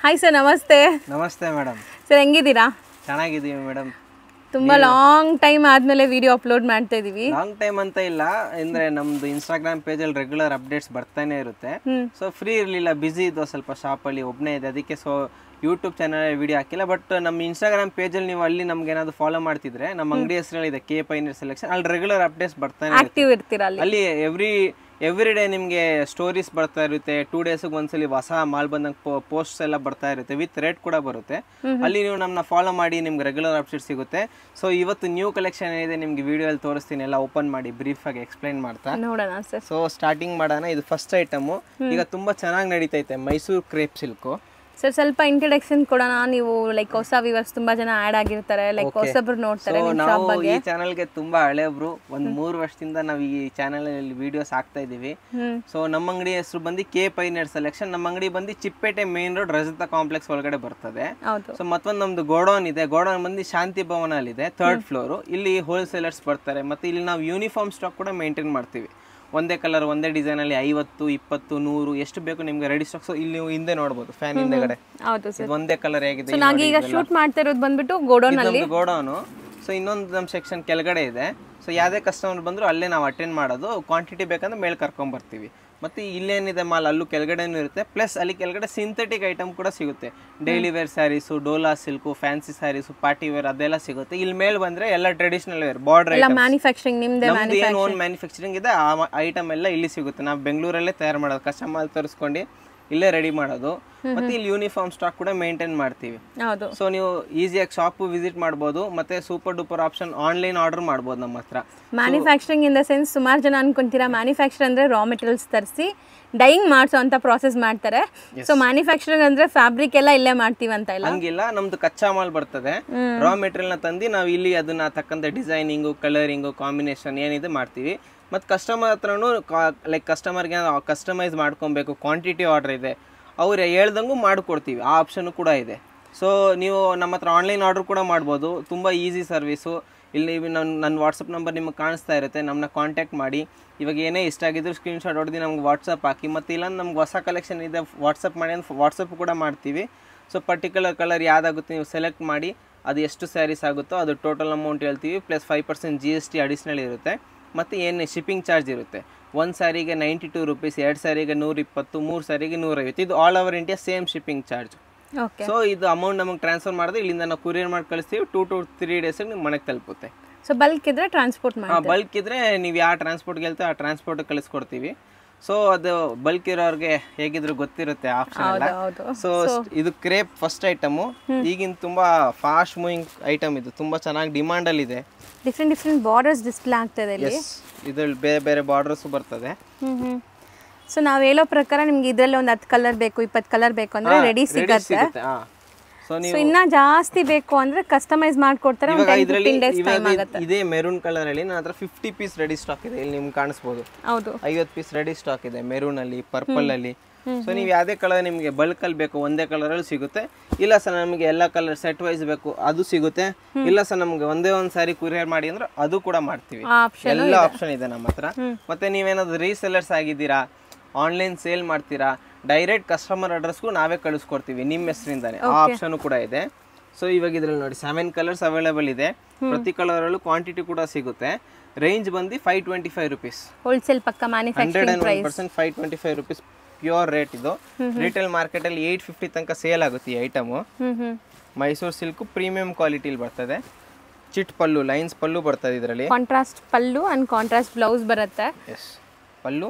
Hi sir ನಮಸ್ತೆ ನಮಸ್ತೆ madam sir ಹೆಂಗಿದ್ದೀರಾ ಚೆನ್ನಾಗಿದ್ದೀವಿ ಮೇಡಮ್ ತುಂಬಾ ಲಾಂಗ್ ಟೈಮ್ ಆದ್ಮೇಲೆ ವಿಡಿಯೋ ಅಪ್ಲೋಡ್ ಮಾಡ್ತಾ ಇದೀವಿ ಲಾಂಗ್ ಟೈಮ್ ಅಂತ ಇಲ್ಲ ಅಂದ್ರೆ ನಮ್ದು ಇನ್ಸ್ಟಾಗ್ರಾಮ್ ಪೇಜಲ್ಲಿ ರೆಗ್ಯುಲರ್ ಅಪ್ಡೇಟ್ಸ್ ಬರ್ತಾನೆ ಇರುತ್ತೆ ಹ್ಮ್. ಸೊ ಫ್ರೀ ಇರಲಿಲ್ಲ ಬ್ಯುಸಿ ಇದ್ದು ಸ್ವಲ್ಪ ಶಾಪಲ್ಲಿ ಒಬ್ಬನೇ ಇದೆ ಅದಕ್ಕೆ ಸೊ ಯೂಟ್ಯೂಬ್ ಚಾನಲ್ ವಿಡಿಯೋ ಹಾಕಿಲ್ಲ ಬಟ್ ನಮ್ಮ ಇನ್ಸ್ಟಾಗ್ರಾಮ್ ಪೇಜಲ್ಲಿ ನೀವು ಅಲ್ಲಿ ನಮ್ಗೆ ಏನಾದ್ರು ಫಾಲೋ ಮಾಡ್ತಿದ್ರೆ ನಮ್ಮ ಅಂಗಡಿ ಹೆಸರಲ್ಲಿದೆ ಕೆ ಪೈನರ್ ಸೆಲೆಕ್ಷನ್ ಅಲ್ಲಿ ರೆಗ್ಯುಲರ್ ಅಪ್ಡೇಟ್ಸ್ ಬರ್ತಾನೆ ಇರುತ್ತೆ ಆಕ್ಟಿವ್ ಇರ್ತೀರಾ ಅಲ್ಲಿ ಅಲ್ಲಿ ಎವ್ರಿ ಎವ್ರಿ ಡೇ ನಿಮಗೆ ಸ್ಟೋರೀಸ್ ಬರ್ತಾ ಇರುತ್ತೆ ಟೂ ಡೇಸ್ಗೆ ಒಂದ್ಸಲಿ ಹೊಸ ಮಾಲ್ ಬಂದಂಗೆ ಪೋಸ್ಟ್ಸ್ ಎಲ್ಲ ಬರ್ತಾ ಇರುತ್ತೆ ವಿತ್ ರೇಟ್ ಕೂಡ ಬರುತ್ತೆ ಅಲ್ಲಿ ನೀವು ನಮ್ಮನ್ನ ಫಾಲೋ ಮಾಡಿ ನಿಮ್ಗೆ ರೆಗ್ಯುಲರ್ ಅಪ್ಡೇಟ್ ಸಿಗುತ್ತೆ ಸೊ ಇವತ್ತು ನ್ಯೂ ಕಲೆಕ್ಷನ್ ಏನಿದೆ ನಿಮ್ಗೆ ವಿಡಿಯೋಲ್ಲಿ ತೋರಿಸ್ತೀನಿ ಎಲ್ಲ ಓಪನ್ ಮಾಡಿ ಬ್ರೀಫ್ ಆಗಿ ಎಕ್ಸ್ಪ್ಲೈನ್ ಮಾಡ್ತಾ ನೋಡೋಣ ಸರ್ ಸೊ ಸ್ಟಾರ್ಟಿಂಗ್ ಮಾಡೋಣ ಇದು ಫಸ್ಟ್ ಐಟಮು ಈಗ ತುಂಬಾ ಚೆನ್ನಾಗಿ ನಡೀತೈತೆ ಮೈಸೂರು ಕ್ರೇಪ್ ಸಿಲ್ಕು ಸರ್ ಸ್ವಲ್ಪ ಇಂಟ್ರಡಕ್ಷನ್ ಕೊಡೋಣ ನೀವು ಲೈಕ್ ಹೊಸ ವ್ಯೂವರ್ಸ್ ತುಂಬಾ ಜನ ಆಡ್ ಆಗಿರ್ತಾರೆ ಲೈಕ್ ಹೊಸಬ್ರು ನೋಡ್ತಾರೆ ಸೊ ನಿಮ್ ನಾವು ಶಾಪ್ ಬಗ್ಗೆ ಈ ಚಾನಲ್ಗೆ ತುಂಬಾ ಹಳೆಬ್ರು ಒಂದ್ ಮೂರು ವರ್ಷದಿಂದ ನಾವು ಈ ಚಾನಲ್ ಅಲ್ಲಿ ವಿಡಿಯೋಸ್ ಹಾಕ್ತಾ ಇದೀವಿ ಹ್ಮ್ ಸೊ ನಮ್ಮ ಅಂಗಡಿ ಹೆಸರು ಬಂದು ಕೆ ಪೈನರ್ ಸೆಲೆಕ್ಷನ್ ನಮ್ಮ ಅಂಗಡಿ ಬಂದು Chippete main road Rajata complex ಒಳಗಡೆ ಬರ್ತದೆ ಹೌದು ಸೊ ಮತ್ತೊಂದು ನಮ್ದು ಗೋಡೌನ್ ಇದೆ ಗೋಡೌನ್ ಬಂದು ಶಾಂತಿ ಭವನ ಇದೆ ಥರ್ಡ್ ಫ್ಲೋರ್ ಇಲ್ಲಿ ಹೋಲ್ಸೇಲರ್ಸ್ ಬರ್ತಾರೆ ಮತ್ತೆ ಇಲ್ಲಿ ನಾವು ಯೂನಿಫಾರ್ಮ್ ಸ್ಟಾಕ್ ಕೂಡ ಮೇಂಟೈನ್ ಮಾಡ್ತೀವಿ ಒಂದೇ ಕಲರ್ ಒಂದೇ ಡಿಸೈನ್ ಅಲ್ಲಿ ಐವತ್ತು ಇಪ್ಪತ್ತು ನೂರು ಎಷ್ಟು ಬೇಕು ನಿಮ್ಗೆ ರೆಡಿ ಸ್ಟಾಕ್ ಸೊ ಇಲ್ಲಿ ನೀವು ಹಿಂದೆ ನೋಡ್ಬೋದು ಫ್ಯಾನ್ ಹಿಂದೆಗಡೆ ಹೌದು ಸರ್ ಇದು ಒಂದೇ ಕಲರ್ ಹೇಗಿದೆ ಸೊ ನಾಗೆ ಈಗ ಶೂಟ್ ಮಾಡ್ತಾ ಇರೋದು ಬಂದ್ಬಿಟ್ಟು ಗೋಡೌನ್ ಅಲ್ಲಿ ನಮ್ದು ಗೋಡೌನು ಸೊ ಇನ್ನೊಂದು ನಮ್ಮ ಸೆಕ್ಷನ್ ಕೆಳಗಡೆ ಇದೆ ಸೊ ಯಾವುದೇ ಕಸ್ಟಮರ್ ಬಂದ್ರು ಅಲ್ಲೇ ನಾವು ಅಟೆಂಡ್ ಮಾಡೋದು ಕ್ವಾಂಟಿಟಿ ಬೇಕಂದ್ರೆ ಮೇಲೆ ಕರ್ಕೊಂಡ್ ಬರ್ತೀವಿ ಮತ್ತೆ ಇಲ್ಲೇನಿದೆ ಮಾಲ್ ಅಲ್ಲೂ ಕೆಳಗಡೆನೂ ಇರುತ್ತೆ ಪ್ಲಸ್ ಅಲ್ಲಿ ಕೆಳಗಡೆ ಸಿಂಥೆಟಿಕ್ ಐಟಮ್ ಕೂಡ ಸಿಗುತ್ತೆ daily wear sarees Dola silk fancy sarees party wear ಅದೆಲ್ಲ ಸಿಗುತ್ತೆ ಇಲ್ಲಿ ಮೇಲೆ ಬಂದ್ರೆ ಎಲ್ಲ ಟ್ರೆಡಿಷನಲ್ ವೇರ್ ಬಾರ್ಡರ್ ಎಲ್ಲ ಮ್ಯಾನುಫ್ಯಾಕ್ಚರಿಂಗ್ ನಿಮ್ದೆ ನಮ್ದು ಏನು ಓನ್ ಮ್ಯಾನುಫ್ಯಾಕ್ಚರಿಂಗ್ ಇದೆ ಆ ಐಟಮ್ ಎಲ್ಲ ಇಲ್ಲಿ ಸಿಗುತ್ತೆ ನಾವು ಬೆಂಗಳೂರಲ್ಲೇ ತಯಾರು ಮಾಡೋದು ಕಚ್ಚಾ ಮಾಲ್ ತರಿಸ್ಕೊಂಡು ಇಲ್ಲೇ ರೆಡಿ ಮಾಡೋದು ಮತ್ತೆ ಇಲ್ಲಿ ಯೂನಿಫಾರ್ಮ್ ಸ್ಟಾಕ್ ಕೂಡ ಮೇಂಟೈನ್ ಮಾಡ್ತೀವಿ ಹೌದು ಸೊ ನೀವು ಈಸಿಯಾಗಿ ಶಾಪ್ ವಿಸಿಟ್ ಮಾಡ್ಬೋದು ಮತ್ತೆ super duper option online order ಮಾಡ್ಬೋದು ನಮ್ಮ ಹತ್ರ ಮ್ಯಾನುಫ್ಯಾಕ್ಚರಿಂಗ್ ಇನ್ ದ ಸೆನ್ಸ್ ಸುಮಾರು ಜನ ಅನ್ಕೊಂತೀರಾ ಮ್ಯಾನುಫ್ಯಾಕ್ಚರ್ ಅಂದ್ರೆ ರಾ ಮೆಟೀರಿಯಲ್ಸ್ ತರಿಸಿ ಡೈಯಿಂಗ್ ಮಾಡಿಸೋ ಅಂತ ಪ್ರಾಸೆಸ್ ಮಾಡ್ತಾರೆ ಸೊ ಮ್ಯಾನುಫ್ಯಾಕ್ಚರಿಂಗ್ ಅಂದ್ರೆ ಫ್ಯಾಬ್ರಿಕ್ ಎಲ್ಲ ಇಲ್ಲೇ ಮಾಡ್ತೀವಿ ಅಂತ ಇಲ್ಲ ಹಂಗಿಲ್ಲ ನಮ್ದು ಕಚ್ಚಾ ಮಾಲ್ ಬರ್ತದೆ ರಾ ಮೆಟೀರಿಯಲ್ ನ ತಂದು ನಾವು ಇಲ್ಲಿ ಅದನ್ನ ತಕ್ಕಂತ ಡಿಸೈನಿಂಗು ಕಲರಿಂಗು ಕಾಂಬಿನೇಷನ್ ಏನಿದೆ ಮಾಡ್ತೀವಿ ಮತ್ತು ಕಸ್ಟಮರ್ ಹತ್ರನೂ ಲೈಕ್ ಕಸ್ಟಮರ್ಗೆ ಕಸ್ಟಮೈಸ್ ಮಾಡ್ಕೊಬೇಕು ಕ್ವಾಂಟಿಟಿ ಆರ್ಡರ್ ಇದೆ ಅವ್ರು ಹೇಳ್ದಂಗೂ ಮಾಡಿಕೊಡ್ತೀವಿ ಆ ಆಪ್ಷನ್ ಕೂಡ ಇದೆ ಸೊ ನೀವು ನಮ್ಮ ಹತ್ರ ಆನ್ಲೈನ್ ಆರ್ಡರ್ ಕೂಡ ಮಾಡ್ಬೋದು ತುಂಬ ಈಸಿ ಸರ್ವಿಸು ಇಲ್ಲಿ ನನ್ನ ನನ್ನ ವಾಟ್ಸಪ್ ನಂಬರ್ ನಿಮಗೆ ಕಾಣಿಸ್ತಾ ಇರುತ್ತೆ ನಮ್ಮನ್ನ ಕಾಂಟ್ಯಾಕ್ಟ್ ಮಾಡಿ ಇವಾಗ ಏನೇ ಇಷ್ಟ ಆಗಿದ್ರು ಸ್ಕ್ರೀನ್ಶಾಟ್ ಹೊಡೆದು ನಮ್ಗೆ ವಾಟ್ಸಪ್ ಹಾಕಿ ಮತ್ತು ಇಲ್ಲ ನಮ್ಗೆ ಹೊಸ ಕಲೆಕ್ಷನ್ ಇದೆ ವಾಟ್ಸಪ್ ಮಾಡಿ ಅಂತ ವಾಟ್ಸಪ್ ಕೂಡ ಮಾಡ್ತೀವಿ ಸೊ ಪರ್ಟಿಕ್ಯುಲರ್ ಕಲರ್ ಯಾವ್ದಾಗುತ್ತೆ ನೀವು ಸೆಲೆಕ್ಟ್ ಮಾಡಿ ಅದು ಎಷ್ಟು ಸ್ಯಾರೀಸ್ ಆಗುತ್ತೋ ಅದು ಟೋಟಲ್ ಅಮೌಂಟ್ ಹೇಳ್ತೀವಿ plus five percent G S T additional ಇರುತ್ತೆ ಮತ್ತು ಏನು ಶಿಪ್ಪಿಂಗ್ ಚಾರ್ಜ್ ಇರುತ್ತೆ ಒಂದು ಸ್ಯಾರಿಗೆ ನೈಂಟಿ ಟೂ ರುಪೀಸ್ ಎರಡು ಸ್ಯಾರಿಗೆ ನೂರ ಇಪ್ಪತ್ತು ಮೂರು ಸ್ಯಾರಿಗೆ ನೂರೈವತ್ತು ಇದು all over India same shipping charge okay so ಇದು ಅಮೌಂಟ್ ನಮಗೆ ಟ್ರಾನ್ಸ್ಫರ್ ಮಾಡಿದ್ರೆ ಇಲ್ಲಿಂದ ನಾವು ಕೊರಿಯರ್ ಮಾಡಿ ಕಳಿಸ್ತೀವಿ ಟೂ ಟು ತ್ರೀ ಡೇಸಿಗೆ ನಿಮ್ಮ ಮನೆಗೆ ತಲುಪುತ್ತೆ ಸೊ ಬಲ್ಕ್ ಇದ್ರೆ ಟ್ರಾನ್ಸ್ಪೋರ್ಟ್ ಮಾಡಿ ಬಲ್ಕ್ ಇದ್ರೆ ನೀವು ಯಾವ ಟ್ರಾನ್ಸ್ಪೋರ್ಟ್ಗೆ ಹೇಳ್ತೀವಿ ಆ ಟ್ರಾನ್ಸ್ಪೋರ್ಟ್ ಕಳಿಸ್ಕೊಡ್ತೀವಿ ಸೊ ಅದು ಬಲ್ಕ್ ಇರೋರಿಗೆ ಹೇಗಿದ್ರು ಗೊತ್ತಿರುತ್ತೆ ಆಪ್ಷನ್ ಎಲ್ಲ ಹೌದು ಸೊ ಇದು ಕ್ರೇಪ್ ಫಸ್ಟ್ ಐಟಮು ಈಗಿನ ತುಂಬಾ ಫಾಸ್ಟ್ ಮೂವಿಂಗ್ ಐಟಮ್ ಇದು ತುಂಬಾ ಚೆನ್ನಾಗಿ ಡಿಮಾಂಡ್ ಅಲ್ಲಿ ಇದೆ ಡಿಫ್ರೆಂಟ್ ಡಿಫ್ರೆಂಟ್ ಬಾರ್ಡರ್ಸ್ ಡಿಸ್ಪ್ಲೇ ಆಗ್ತದೆ ಇಲ್ಲಿ ಎಸ್ ಇದ್ರಲ್ಲಿ ಬೇರೆ ಬೇರೆ ಬಾರ್ಡರ್ಸ್ ಬರ್ತದೆ ಹ್ಮ್ ಹ್ಮ್ ಸೊ ನಾವ್ ಹೇಳೋ ಪ್ರಕಾರ ನಿಮ್ಗೆ ಇದ್ರಲ್ಲಿ ಒಂದು ಹತ್ತು ಕಲರ್ ಬೇಕು ಇಪ್ಪತ್ತು ಕಲರ್ ಬೇಕು ಅಂದ್ರೆ ರೆಡಿ ರೆಡಿ ಸಿಗತ್ತೆ ಸಿಗುತ್ತೆ ಹಾ ಸೊ ಸೊ ನೀವು ಇನ್ನ ಜಾಸ್ತಿ ಬೇಕು ಅಂದ್ರೆ ಕಸ್ಟಮೈಸ್ ಮಾಡ್ಕೊಡ್ತಾರೆ ಒಂದು ಇವಾಗ ಟೆನ್ ಇದರಲ್ಲಿ ಫಿಫ್ಟೀನ್ ಡೇಸ್ ಟೈಮ್ ಇವಾಗ ಆಗುತ್ತೆ ಇದೇ ಮೆರೂನ್ ಕಲರ್ ಅಲ್ಲಿ ನನ್ನ ಹತ್ರ ಫಿಫ್ಟಿ ಪೀಸ್ ರೆಡಿ ಸ್ಟಾಕ್ ಇದೆ ಇಲ್ಲಿ ನಿಮ್ಗೆ ಕಾಣಿಸ್ಬೋದು ಹೌದು ಐವತ್ತು ಪೀಸ್ ರೆಡಿ ಸ್ಟಾಕ್ ಇದೆ ಮೆರೂನ್ ಅಲ್ಲಿ ಪರ್ಪಲ್ ಅಲ್ಲಿ ಸೊ ನೀವು ಯಾವುದೇ ಕಲರ್ ನಿಮಗೆ ಬಲ್ಕ್ ಅಲ್ಲಿ ಬೇಕು ಒಂದೇ ಕಲರ್ ಅಲ್ಲಿ ಸಿಗುತ್ತೆ ಇಲ್ಲ ಸರ್ ನಮಗೆ ಎಲ್ಲ ಕಲರ್ ಸೆಟ್ ವೈಸ್ ಬೇಕು ಅದು ಸಿಗುತ್ತೆ ಇಲ್ಲ ಸರ್ ನಮಗೆ ಒಂದೇ ಒಂದು ಸಾರಿ ಕುರಿಯರ್ ಮಾಡಿ ಅಂದ್ರೆ ಅದು ಕೂಡ ಮಾಡ್ತೀವಿ ಆಪ್ಷನ್ ಎಲ್ಲ ಆಪ್ಷನ್ ಇದೆ ನಮ್ಮ ಹತ್ರ ಮತ್ತೆ ನೀವೇನಾದ್ರು ರೀಸೆಲ್ಲರ್ಸ್ ಆಗಿದ್ದೀರಾ ಆನ್ಲೈನ್ ಸೇಲ್ ಮಾಡ್ತೀರಾ ಡೈರೆಕ್ಟ್ ಕಸ್ಟಮರ್ ಅಡ್ರೆಸ್ಗೂ ನಾವೇ ಕಳಿಸ್ಕೊಡ್ತೀವಿ ನಿಮ್ಮ ಹೆಸರಿಂದಾನೆ ಆ ಆಪ್ಷನ್ ಕೂಡ ಇದೆ ಸೊ ಇವಾಗ ಇದ್ರಲ್ಲಿ ನೋಡಿ ಸೆವೆನ್ ಕಲರ್ಸ್ ಅವೈಲೇಬಲ್ ಇದೆ ಪ್ರತಿ ಕಲರಲ್ಲೂ ಕ್ವಾಂಟಿಟಿ ಕೂಡ ಸಿಗುತ್ತೆ ರೇಂಜ್ ಬಂದು five twenty five rupees wholesale ಪಕ್ಕ hundred manufacturing and one percent five twenty five rupees pure rate ಇದು ರಿಟೇಲ್ ಮಾರ್ಕೆಟಲ್ಲಿ ಏಯ್ಟ್ ಫಿಫ್ಟಿ ತನಕ ಸೇಲ್ ಆಗುತ್ತೆ ಈ ಐಟಮು ಹ್ಮ್ ಹ್ಮ್ ಮೈಸೂರು ಸಿಲ್ಕು ಪ್ರೀಮಿಯಂ ಕ್ವಾಲಿಟಿಲಿ ಬರ್ತದೆ ಚಿಟ್ ಪಲ್ಲು ಲೈನ್ಸ್ ಪಲ್ಲು ಬರ್ತದೆ ಇದರಲ್ಲಿ contrast pallu and contrast blouse ಬರುತ್ತೆ ಎಸ್ ಪಲ್ಲು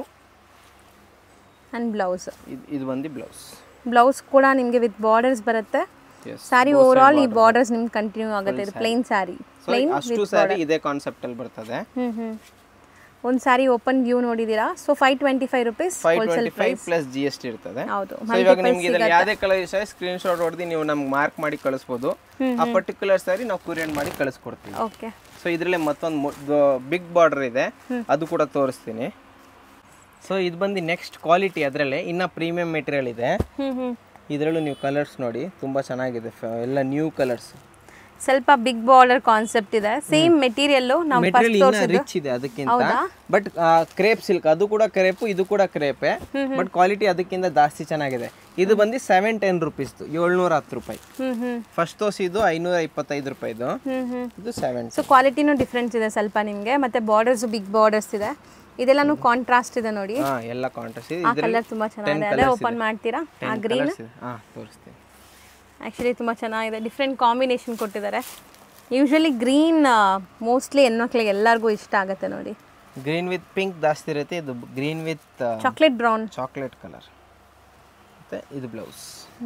ಅಂಡ್ ಬ್ಲೌಸ್ ಇದು ಇದು ಬಂದು ಬ್ಲೌಸ್ ಬ್ಲೌಸ್ ಕೂಡ ನಿಮಗೆ ವಿತ್ ಬಾರ್ಡರ್ಸ್ ಬರುತ್ತೆ ಎಸ್ ಸ್ಯಾರಿ ಓವರ್ ಆಲ್ ಈ ಬಾರ್ಡರ್ಸ್ ನಿಮ್ಗೆ ಕಂಟಿನ್ಯೂ ಆಗುತ್ತೆ ಇದು ಪ್ಲೈನ್ ಸ್ಯಾರಿ ಸೊ ಅಷ್ಟು ಸ್ಯಾರಿ ಇದೇ ಕಾನ್ಸೆಪ್ಟ್ ಅಲ್ಲಿ ಬರ್ತದೆ ಹ್ಮ್ ಹ್ಮ್ ಒಂದು ಸ್ಯಾರಿ ಓಪನ್ ವ್ಯೂ ನೋಡಿದೀರಾ so five twenty five rupees five wholesale twenty five plus G S T ಇರ್ತದೆ ಹೌದು ಸೊ ಇವಾಗ ನಿಮ್ಗೆ ಇದ್ರಲ್ಲಿ ಯಾವುದೇ ಕಲರ್ ಇಷ್ಟ ಸ್ಕ್ರೀನ್ ಶಾಟ್ ಹೊಡೆದು ನೀವು ನಮ್ಗೆ ಮಾರ್ಕ್ ಮಾಡಿ ಕಳಿಸ್ಬೋದು ಆ ಪರ್ಟಿಕ್ಯುಲರ್ ಸ್ಯಾರಿ ನಾವು ಕುರಿಯರ್ ಮಾಡಿ ಕಳಿಸ್ಕೊಡ್ತೀವಿ ಓಕೆ ಸೊ ಇದರಲ್ಲೇ ಮತ್ತೊಂದು ಬಿಗ್ ಬಾರ್ಡರ್ ಇದೆ ಅದು ಕೂಡ ತೋರಿಸ್ತೀನಿ ಸೊ ಇದು ಬಂದು ನೆಕ್ಸ್ಟ್ ಕ್ವಾಲಿಟಿ ಅದರಲ್ಲೇ ಇನ್ನ ಪ್ರೀಮಿಯಂ ಮೆಟೀರಿಯಲ್ ಇದೆ ಹ್ಮ್ ಹ್ಮ್ ಇದರಲ್ಲೂ ನೀವು ಕಲರ್ಸ್ ನೋಡಿ ತುಂಬ ಚೆನ್ನಾಗಿದೆ ಫ- ಎಲ್ಲ ನ್ಯೂ ಕಲರ್ಸ್ ಸ್ವಲ್ಪ ಬಿಗ್ ಬಾರ್ಡರ್ ಕಾನ್ಸೆಪ್ಟ್ ಇದೆ ಸೇಮ್ ಮೆಟೀರಿಯಲ್ಲು ನಾವು ಮೆಟೀರಿಯಲ್ ಫಸ್ಟ್ ಇನ್ನ ರಿಚ್ ಇದೆ ಅದಕ್ಕಿಂತ ಬಟ್ ಕ್ರೇಪ್ ಸಿಲ್ಕ್ ಅದು ಕೂಡ ಕ್ರೇಪು ಇದು ಕೂಡ ಕ್ರೇಪೆ ಬಟ್ ಕ್ವಾಲಿಟಿ ಅದಕ್ಕಿಂತ ಜಾಸ್ತಿ ಚೆನ್ನಾಗಿದೆ ಇದು ಬಂದು ಸೆವೆನ್ ಟೆನ್ ರುಪೀಸ್ದು ಏಳ್ನೂರ ಹತ್ತು ರೂಪಾಯಿ ಹ್ಞೂ ಹ್ಞೂ ಫಸ್ಟ್ ತೋರ್ಸಿ ಇದು ಐನೂರ ಇಪ್ಪತ್ತೈದು ರೂಪಾಯಿದು ಹ್ಞೂ ಹ್ಞೂ ಇದು ಸೆವೆನ್ ಸೊ ಕ್ವಾಲಿಟಿನೂ ಡಿಫ್ರೆನ್ಸ್ ಇದೆ ಸ್ವಲ್ಪ ನಿಮಗೆ ಮತ್ತು ಬಾರ್ಡರ್ಸ್ ಬಿಗ್ ಬಾರ್ಡರ್ಸ್ ಇದೆ ಇದೆಲ್ಲನೂ ಕಾಂಟ್ರಾಸ್ಟ್ ಇದೆ ನೋಡಿ ಹಾ ಎಲ್ಲ ಕಾಂಟ್ರಾಸ್ಟ್ ಇದೆ ಆ ಕಲರ್ ತುಂಬ ಚೆನ್ನಾಗಿದೆ ಅದೇ ಓಪನ್ ಮಾಡ್ತೀರಾ ಆ ಗ್ರೀನ್ ಕಲರ್ಸ್ ಇದೆ ಹಾ ತೋರಿಸ್ತೀನಿ ಆ್ಯಕ್ಚುಲಿ ತುಂಬ ಚೆನ್ನಾಗಿದೆ ಡಿಫ್ರೆಂಟ್ ಕಾಂಬಿನೇಷನ್ ಕೊಟ್ಟಿದ್ದಾರೆ ಯೂಶ್ವಲಿ ಗ್ರೀನ್ ಮೋಸ್ಟ್ಲಿ ಹೆಣ್ಮಕ್ಳಿಗೆ ಎಲ್ಲರಿಗೂ ಇಷ್ಟ ಆಗುತ್ತೆ ನೋಡಿ ಗ್ರೀನ್ ವಿತ್ ಪಿಂಕ್ ಜಾಸ್ತಿ ಇರುತ್ತೆ ಇದು green with chocolate brown chocolate colour ಮತ್ತೆ ಇದು ಬ್ಲೌಸ್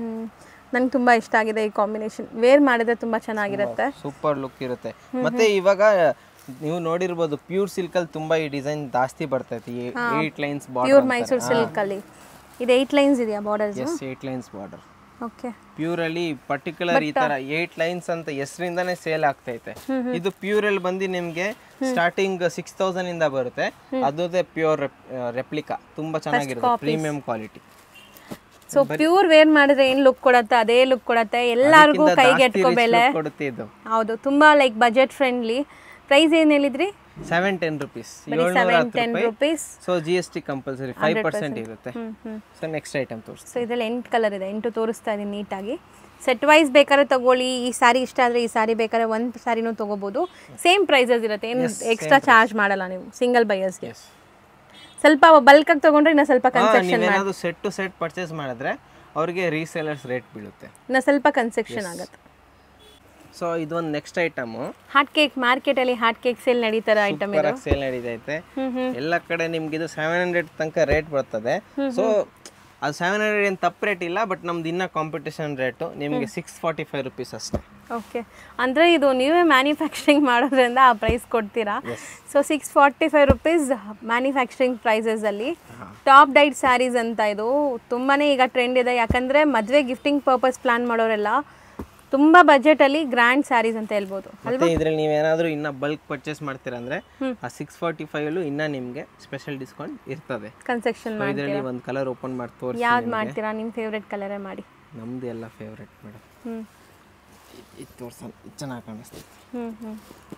ನಂಗೆ ತುಂಬ ಇಷ್ಟ ಆಗಿದೆ ಈ ಕಾಂಬಿನೇಷನ್ ವೇರ್ ಮಾಡಿದ್ರೆ ತುಂಬ ಚೆನ್ನಾಗಿರುತ್ತೆ ಸೂಪರ್ ಲುಕ್ ಇರುತ್ತೆ ಮತ್ತೆ ಇವಾಗ ನೀವು ನೋಡಿರ್ಬೋದು ಪ್ಯೂರ್ ಸಿಲ್ಕ್ ಅಲ್ಲಿ ತುಂಬಾ ಈ ಡಿಸೈನ್ ಜಾಸ್ತಿ ಬರ್ತೈತಿ eight lines pure border Mysuru ಸಿಲ್ಕಲ್ಲಿ ಇದು ಏಯ್ಟ್ ಲೈನ್ಸ್ ಇದೆಯಾ borders yes eight lines border okay pure ಅಲ್ಲಿ ಪರ್ಟಿಕ್ಯುಲರ್ ಈ ತರ ಏಟ್ ಲೈನ್ಸ್ ಅಂತ ಹೆಸರಿಂದಾನೇ ಸೇಲ್ ಆಗ್ತೈತೆ ಇದು ಪ್ಯೂರ್ ಅಲ್ಲಿ ಬಂದು ನಿಮ್ಗೆ ಸ್ಟಾರ್ಟಿಂಗ್ ಸಿಕ್ಸ್ ತೌಸಂಡ್ ಇಂದ ಬರುತ್ತೆ ಅದೇ ಪ್ಯೂರ್ ರೆಪ್ಲಿಕಾ ತುಂಬಾ ಚೆನ್ನಾಗಿರುತ್ತೆ premium quality so pure wear ಮಾಡಿದ್ರೆ ಏನು ಲುಕ್ ಕೊಡುತ್ತೆ ಅದೇ ಲುಕ್ ಕೊಡುತ್ತೆ ಎಲ್ಲರಿಗೂ ಕೈಗೆ ಎಟ್ಕೋ ಬೆಲೆ ಕೊಡುತ್ತೆ ಇದು ಹೌದು ತುಂಬ ಲೈಕ್ ಬಜೆಟ್ ಫ್ರೆಂಡ್ಲಿ ಪ್ರೈಸ್ ಏನು ಹೇಳಿದ್ರಿ ಸೆವೆನ್ ಟೆನ್ ರುಪೀಸ್ ಏಳ್ನೂರ ಸೆವೆನ್ ಹತ್ತು ಟೆನ್ ರೂಪಾಯಿ rupees so G S T compulsory five percent ಇರುತ್ತೆ ಹ್ಞೂ ಹ್ಞೂ ಸೊ ನೆಕ್ಸ್ಟ್ ಐಟಮ್ ತೋರಿಸಿ ಸೊ ಇದರಲ್ಲಿ ಎಂಟು ಕಲರ್ ಇದೆ ಎಂಟು ತೋರಿಸ್ತಾ ಇದೀನಿ ನೀಟಾಗಿ ಸೆಟ್ ವೈಸ್ ಬೇಕಾದ್ರೆ ತಗೊಳ್ಳಿ ಈ ಸ್ಯಾರಿ ಇಷ್ಟ ಆದರೆ ಈ ಸ್ಯಾರಿ ಬೇಕಾದ್ರೆ ಒಂದು ಸ್ಯಾರಿನೂ ತೊಗೋಬೋದು ಸೇಮ್ ಪ್ರೈಸಸ್ ಇರುತ್ತೆ ಏನು ಎಕ್ಸ್ಟ್ರಾ ಚಾರ್ಜ್ ಮಾಡಲ್ಲ ನೀವು ಸಿಂಗಲ್ ಬೈಯರ್ಸ್ಗೆ ಎಸ್ ಸ್ವಲ್ಪ ಬಲ್ಕಾಗಿ ತೊಗೊಂಡ್ರೆ ಇನ್ನೂ ಸ್ವಲ್ಪ ಕನ್ಸೆಕ್ಷನ್ ನೀವೇನಾದ್ರು ಸೆಟ್ ಟು ಸೆಟ್ ಪರ್ಚೇಸ್ ಮಾಡಿದ್ರೆ ಅವ್ರಿಗೆ ರೀಸೇಲರ್ಸ್ ರೇಟ್ ಬೀಳುತ್ತೆ ಇನ್ನೂ ಸ್ವಲ್ಪ ಕನ್ಸೆಕ್ಷನ್ ಆಗುತ್ತೆ ಸೊ ಇದೊಂದು ನೆಕ್ಸ್ಟ್ ಐಟಮು ಹಾಟ್ ಕೇಕ್ ಮಾರ್ಕೆಟಲ್ಲಿ ಹಾಟ್ ಕೇಕ್ ಸೇಲ್ ನಡೀತಾರ ಐಟಮ್ ಇದು ಸೇಲ್ ನಡೀತೈತೆ ಎಲ್ಲ ಕಡೆ ನಿಮ್ಗೆ ಇದು ಸೆವೆನ್ ಹಂಡ್ರೆಡ್ ತನಕ ರೇಟ್ ಬರ್ತದೆ ಸೊ ಅದು ಸೆವೆನ್ ಹಂಡ್ರೆಡ್ ಏನು ತಪ್ಪು ರೇಟ್ ಇಲ್ಲ ಬಟ್ ನಮ್ದು ಇನ್ನ ಕಾಂಪಿಟೇಷನ್ ರೇಟು ನಿಮಗೆ ಸಿಕ್ಸ್ ಫಾರ್ಟಿ ಫೈವ್ ರುಪೀಸ್ ಅಷ್ಟೇ ಓಕೆ ಅಂದರೆ ಇದು ನೀವೇ ಮ್ಯಾನುಫ್ಯಾಕ್ಚರಿಂಗ್ ಮಾಡೋದ್ರಿಂದ ಆ ಪ್ರೈಸ್ ಕೊಡ್ತೀರಾ so six forty five rupees manufacturing ಪ್ರೈಸಸಲ್ಲಿ ಟಾಪ್ ಡೈಟ್ ಸ್ಯಾರೀಸ್ ಅಂತ ಇದು ತುಂಬಾ ಈಗ ಟ್ರೆಂಡ್ ಇದೆ ಯಾಕಂದರೆ ಮದುವೆ ಗಿಫ್ಟಿಂಗ್ ಪರ್ಪಸ್ ಪ್ಲಾನ್ ಮಾಡೋರೆಲ್ಲ ತುಂಬ ಬಜೆಟಲ್ಲಿ ಗ್ರ್ಯಾಂಡ್ ಸ್ಯಾರೀಸ್ ಅಂತ ಹೇಳ್ಬೋದು ಮತ್ತೆ ಇದ್ರಲ್ಲಿ ನೀವೇನಾದ್ರೂ ಇನ್ನ ಬಲ್ಕ್ ಪರ್ಚೇಸ್ ಮಾಡ್ತೀರಾ ಅಂದ್ರೆ ಆ ಸಿಕ್ಸ್ ಫಾರ್ಟಿ ಫೈವ್ ಅಲ್ಲೂ ಇನ್ನ ನಿಮ್ಗೆ ಸ್ಪೆಷಲ್ ಡಿಸ್ಕೌಂಟ್ ಇರ್ತದೆ ಕನ್ಸೆಕ್ಷನ್ ಸೊ ಇದರಲ್ಲಿ ಒಂದು ಕಲರ್ ಓಪನ್ ಮಾಡಿ ತೋರಿಸಿ ಯಾವ್ದು ಮಾಡ್ತೀರಾ ನಿಮ್ಮ ಫೇವ್ರೆಟ್ ಕಲರೇ ಮಾಡಿ ನಮ್ದು ಎಲ್ಲ ಫೇವ್ರೆಟ್ ಮೇಡಮ್ ಹ್ಞೂ ಇದು ತೋರ್ಸೋಣ ಇದು ಚೆನ್ನಾಗಿ ಕಾಣಿಸ್ತೈತೆ ಹ್ಞೂ ಹ್ಞೂ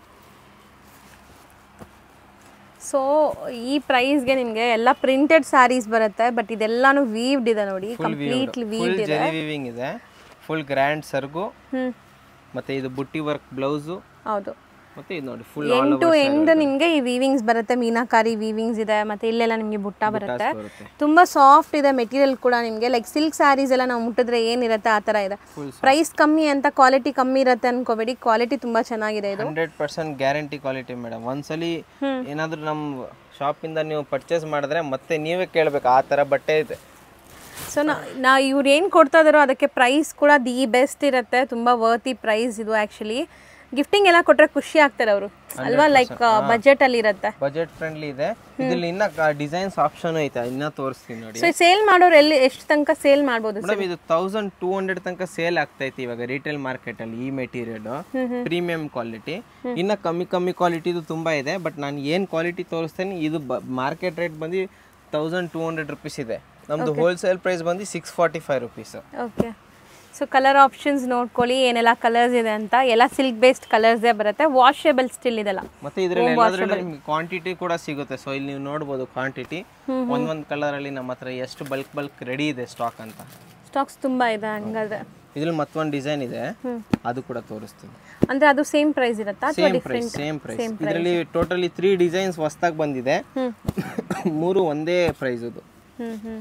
ಸೊ ಈ ಪ್ರೈಸ್ಗೆ ನಿಮಗೆ ಎಲ್ಲ ಪ್ರಿಂಟೆಡ್ ಸ್ಯಾರೀಸ್ ಬರುತ್ತೆ ಬಟ್ ಇದೆಲ್ಲಾನು ವೀವ್ಡ್ ಇದೆ ನೋಡಿ ಕಂಪ್ಲೀಟ್ಲಿ ಫುಲ್ ವೀವ್ಡ್ ಇದೆ ಜೆರಿ ವಿವಿಂಗ್ ಇದೆ ಫುಲ್ ಗ್ರ್ಯಾಂಡ್ ಸರ್ಗು ಹ್ಞೂ ಮತ್ತೆ ಇದು ಬುಟ್ಟಿ ವರ್ಕ್ ಬ್ಲೌಸು ಹೌದು ಮತ್ತೆ ಇದು ನೋಡಿ ಫುಲ್ ಎಂಡ್ ಟು ಎಂಡ್ ನಿಮಗೆ ಈ ವೀವಿಂಗ್ಸ್ ಬರುತ್ತೆ ಮೀನಾಕಾರಿ ವೀವಿಂಗ್ಸ್ ಇದೆ ಮತ್ತೆ ಇಲ್ಲೆಲ್ಲ ನಿಮಗೆ ಬುಟ್ಟ ಬರುತ್ತೆ ಬರುತ್ತೆ ತುಂಬ ಸಾಫ್ಟ್ ಇದೆ ಮೆಟೀರಿಯಲ್ ಕೂಡ ನಿಮಗೆ ಲೈಕ್ ಸಿಲ್ಕ್ ಸ್ಯಾರೀಸ್ ಎಲ್ಲ ನಾವು ಮುಟ್ಟಿದ್ರೆ ಏನಿರುತ್ತೆ ಆ ಥರ ಇದೆ ಪ್ರೈಸ್ ಕಮ್ಮಿ ಅಂತ ಕ್ವಾಲಿಟಿ ಕಮ್ಮಿ ಇರುತ್ತೆ ಅನ್ಕೋಬೇಡಿ ಕ್ವಾಲಿಟಿ ತುಂಬ ಚೆನ್ನಾಗಿದೆ ಇದು hundred percent guarantee quality madam ಒಂದ್ಸಲಿ ಏನಾದರೂ ನಮ್ಮ ಶಾಪಿಂದ ನೀವು ಪರ್ಚೇಸ್ ಮಾಡಿದ್ರೆ ಮತ್ತೆ ನೀವೇ ಕೇಳಬೇಕು ಆ ಥರ ಬಟ್ಟೆ ಇದೆ ಸೊ ನಾ ನಾ ಇವ್ರು ಏನು ಕೊಡ್ತಾ ಇದಾರೋ ಅದಕ್ಕೆ ಪ್ರೈಸ್ ಕೂಡ ದಿ ಬೆಸ್ಟ್ ಇರುತ್ತೆ ತುಂಬ ವರ್ತಿ ಪ್ರೈಸ್ ಇದು ಆ್ಯಕ್ಚುಲಿ ಗಿಫ್ಟಿಂಗ್ ಎಲ್ಲ ಕೊಟ್ಟರೆ ಖುಷಿ ಆಗ್ತಾರೆ ಅವರು ಅಲ್ವಾ ಲೈಕ್ ಬಜೆಟಲ್ಲಿ ಇರುತ್ತೆ ಬಜೆಟ್ ಫ್ರೆಂಡ್ಲಿ ಇದೆ ಇದ್ರಲ್ಲಿ ಇನ್ನ ಡಿಸೈನ್ಸ್ ಆಪ್ಷನ್ ಐತೆ ಇನ್ನ ತೋರಿಸ್ತೀನಿ ನೋಡಿ ಸೊ ಸೇಲ್ ಮಾಡೋರು ಎಲ್ಲಿ ಎಷ್ಟು ತನಕ ಸೇಲ್ ಮಾಡ್ಬೋದು ಮೇಡಮ್ ಇದು ತೌಸಂಡ್ ಟೂ ಹಂಡ್ರೆಡ್ ತನಕ ಸೇಲ್ ಆಗ್ತೈತಿ ಇವಾಗ ರಿಟೇಲ್ ಮಾರ್ಕೆಟ್ ಅಲ್ಲಿ ಈ ಮೆಟೀರಿಯಲ್ ಪ್ರೀಮಿಯಂ ಕ್ವಾಲಿಟಿ ಇನ್ನ ಕಮ್ಮಿ ಕಮ್ಮಿ ಕ್ವಾಲಿಟಿದು ತುಂಬಾ ಇದೆ ಬಟ್ ನಾನು ಏನ್ ಕ್ವಾಲಿಟಿ ತೋರಿಸ್ತೇನೆ ಇದು ಮಾರ್ಕೆಟ್ ರೇಟ್ ಬಂದು ತೌಸಂಡ್ ಟೂ ಹಂಡ್ರೆಡ್ ರುಪೀಸ್ ಇದೆ ನಮ್ದು ಹೋಲ್ಸೇಲ್ ಪ್ರೈಸ್ ಬಂದು six forty five rupees okay so colour options ನೋಡ್ಕೊಳ್ಳಿ ಏನೆಲ್ಲ ಕಲರ್ಸ್ ಇದೆ ಅಂತ ಎಲ್ಲ ಸಿಲ್ಕ್ ಬೇಸ್ಡ್ ಕಲರ್ಸೇ ಬರುತ್ತೆ ವಾಷೇಬಲ್ ಸ್ಟಿಲ್ ಇದೆಲ್ಲ ಮತ್ತೆ ಇದ್ರಲ್ಲಿ ಎಲ್ಲಾದ್ರೂ ನಿಮ್ಗೆ ಕ್ವಾಂಟಿಟಿ ಕೂಡ ಸಿಗುತ್ತೆ ಸೊ ಇಲ್ಲಿ ನೀವು ನೋಡ್ಬೋದು ಕ್ವಾಂಟಿಟಿ ಒಂದೊಂದ್ ಕಲರ್ ಅಲ್ಲಿ ನಮ್ಮ ಹತ್ರ ಎಷ್ಟು ಬಲ್ಕ್ ಬಲ್ಕ್ ರೆಡಿ ಇದೆ ಸ್ಟಾಕ್ ಅಂತ ಸ್ಟಾಕ್ಸ್ ತುಂಬ ಇದೆ ಹಂಗಾದ್ರೆ ಇದ್ರಲ್ಲಿ ಮತ್ತೊಂದು ಡಿಸೈನ್ ಇದೆ ಅದು ಕೂಡ ತೋರಿಸ್ತೀನಿ ಅಂದರೆ ಅದು ಸೇಮ್ ಪ್ರೈಸ್ ಇರುತ್ತಾ ಅಥವಾ ಸೇಮ್ ಪ್ರೈಸ್ ಸೇಮ್ ಪ್ರೈಸ್ ಇದರಲ್ಲಿ ಟೋಟಲಿ ತ್ರೀ ಡಿಸೈನ್ಸ್ ಹೊಸ್ದಾಗಿ ಬಂದಿದೆ ಮೂರು ಒಂದೇ ಪ್ರೈಸ್ ಇದು ಹ್ಞೂ ಹ್ಞೂ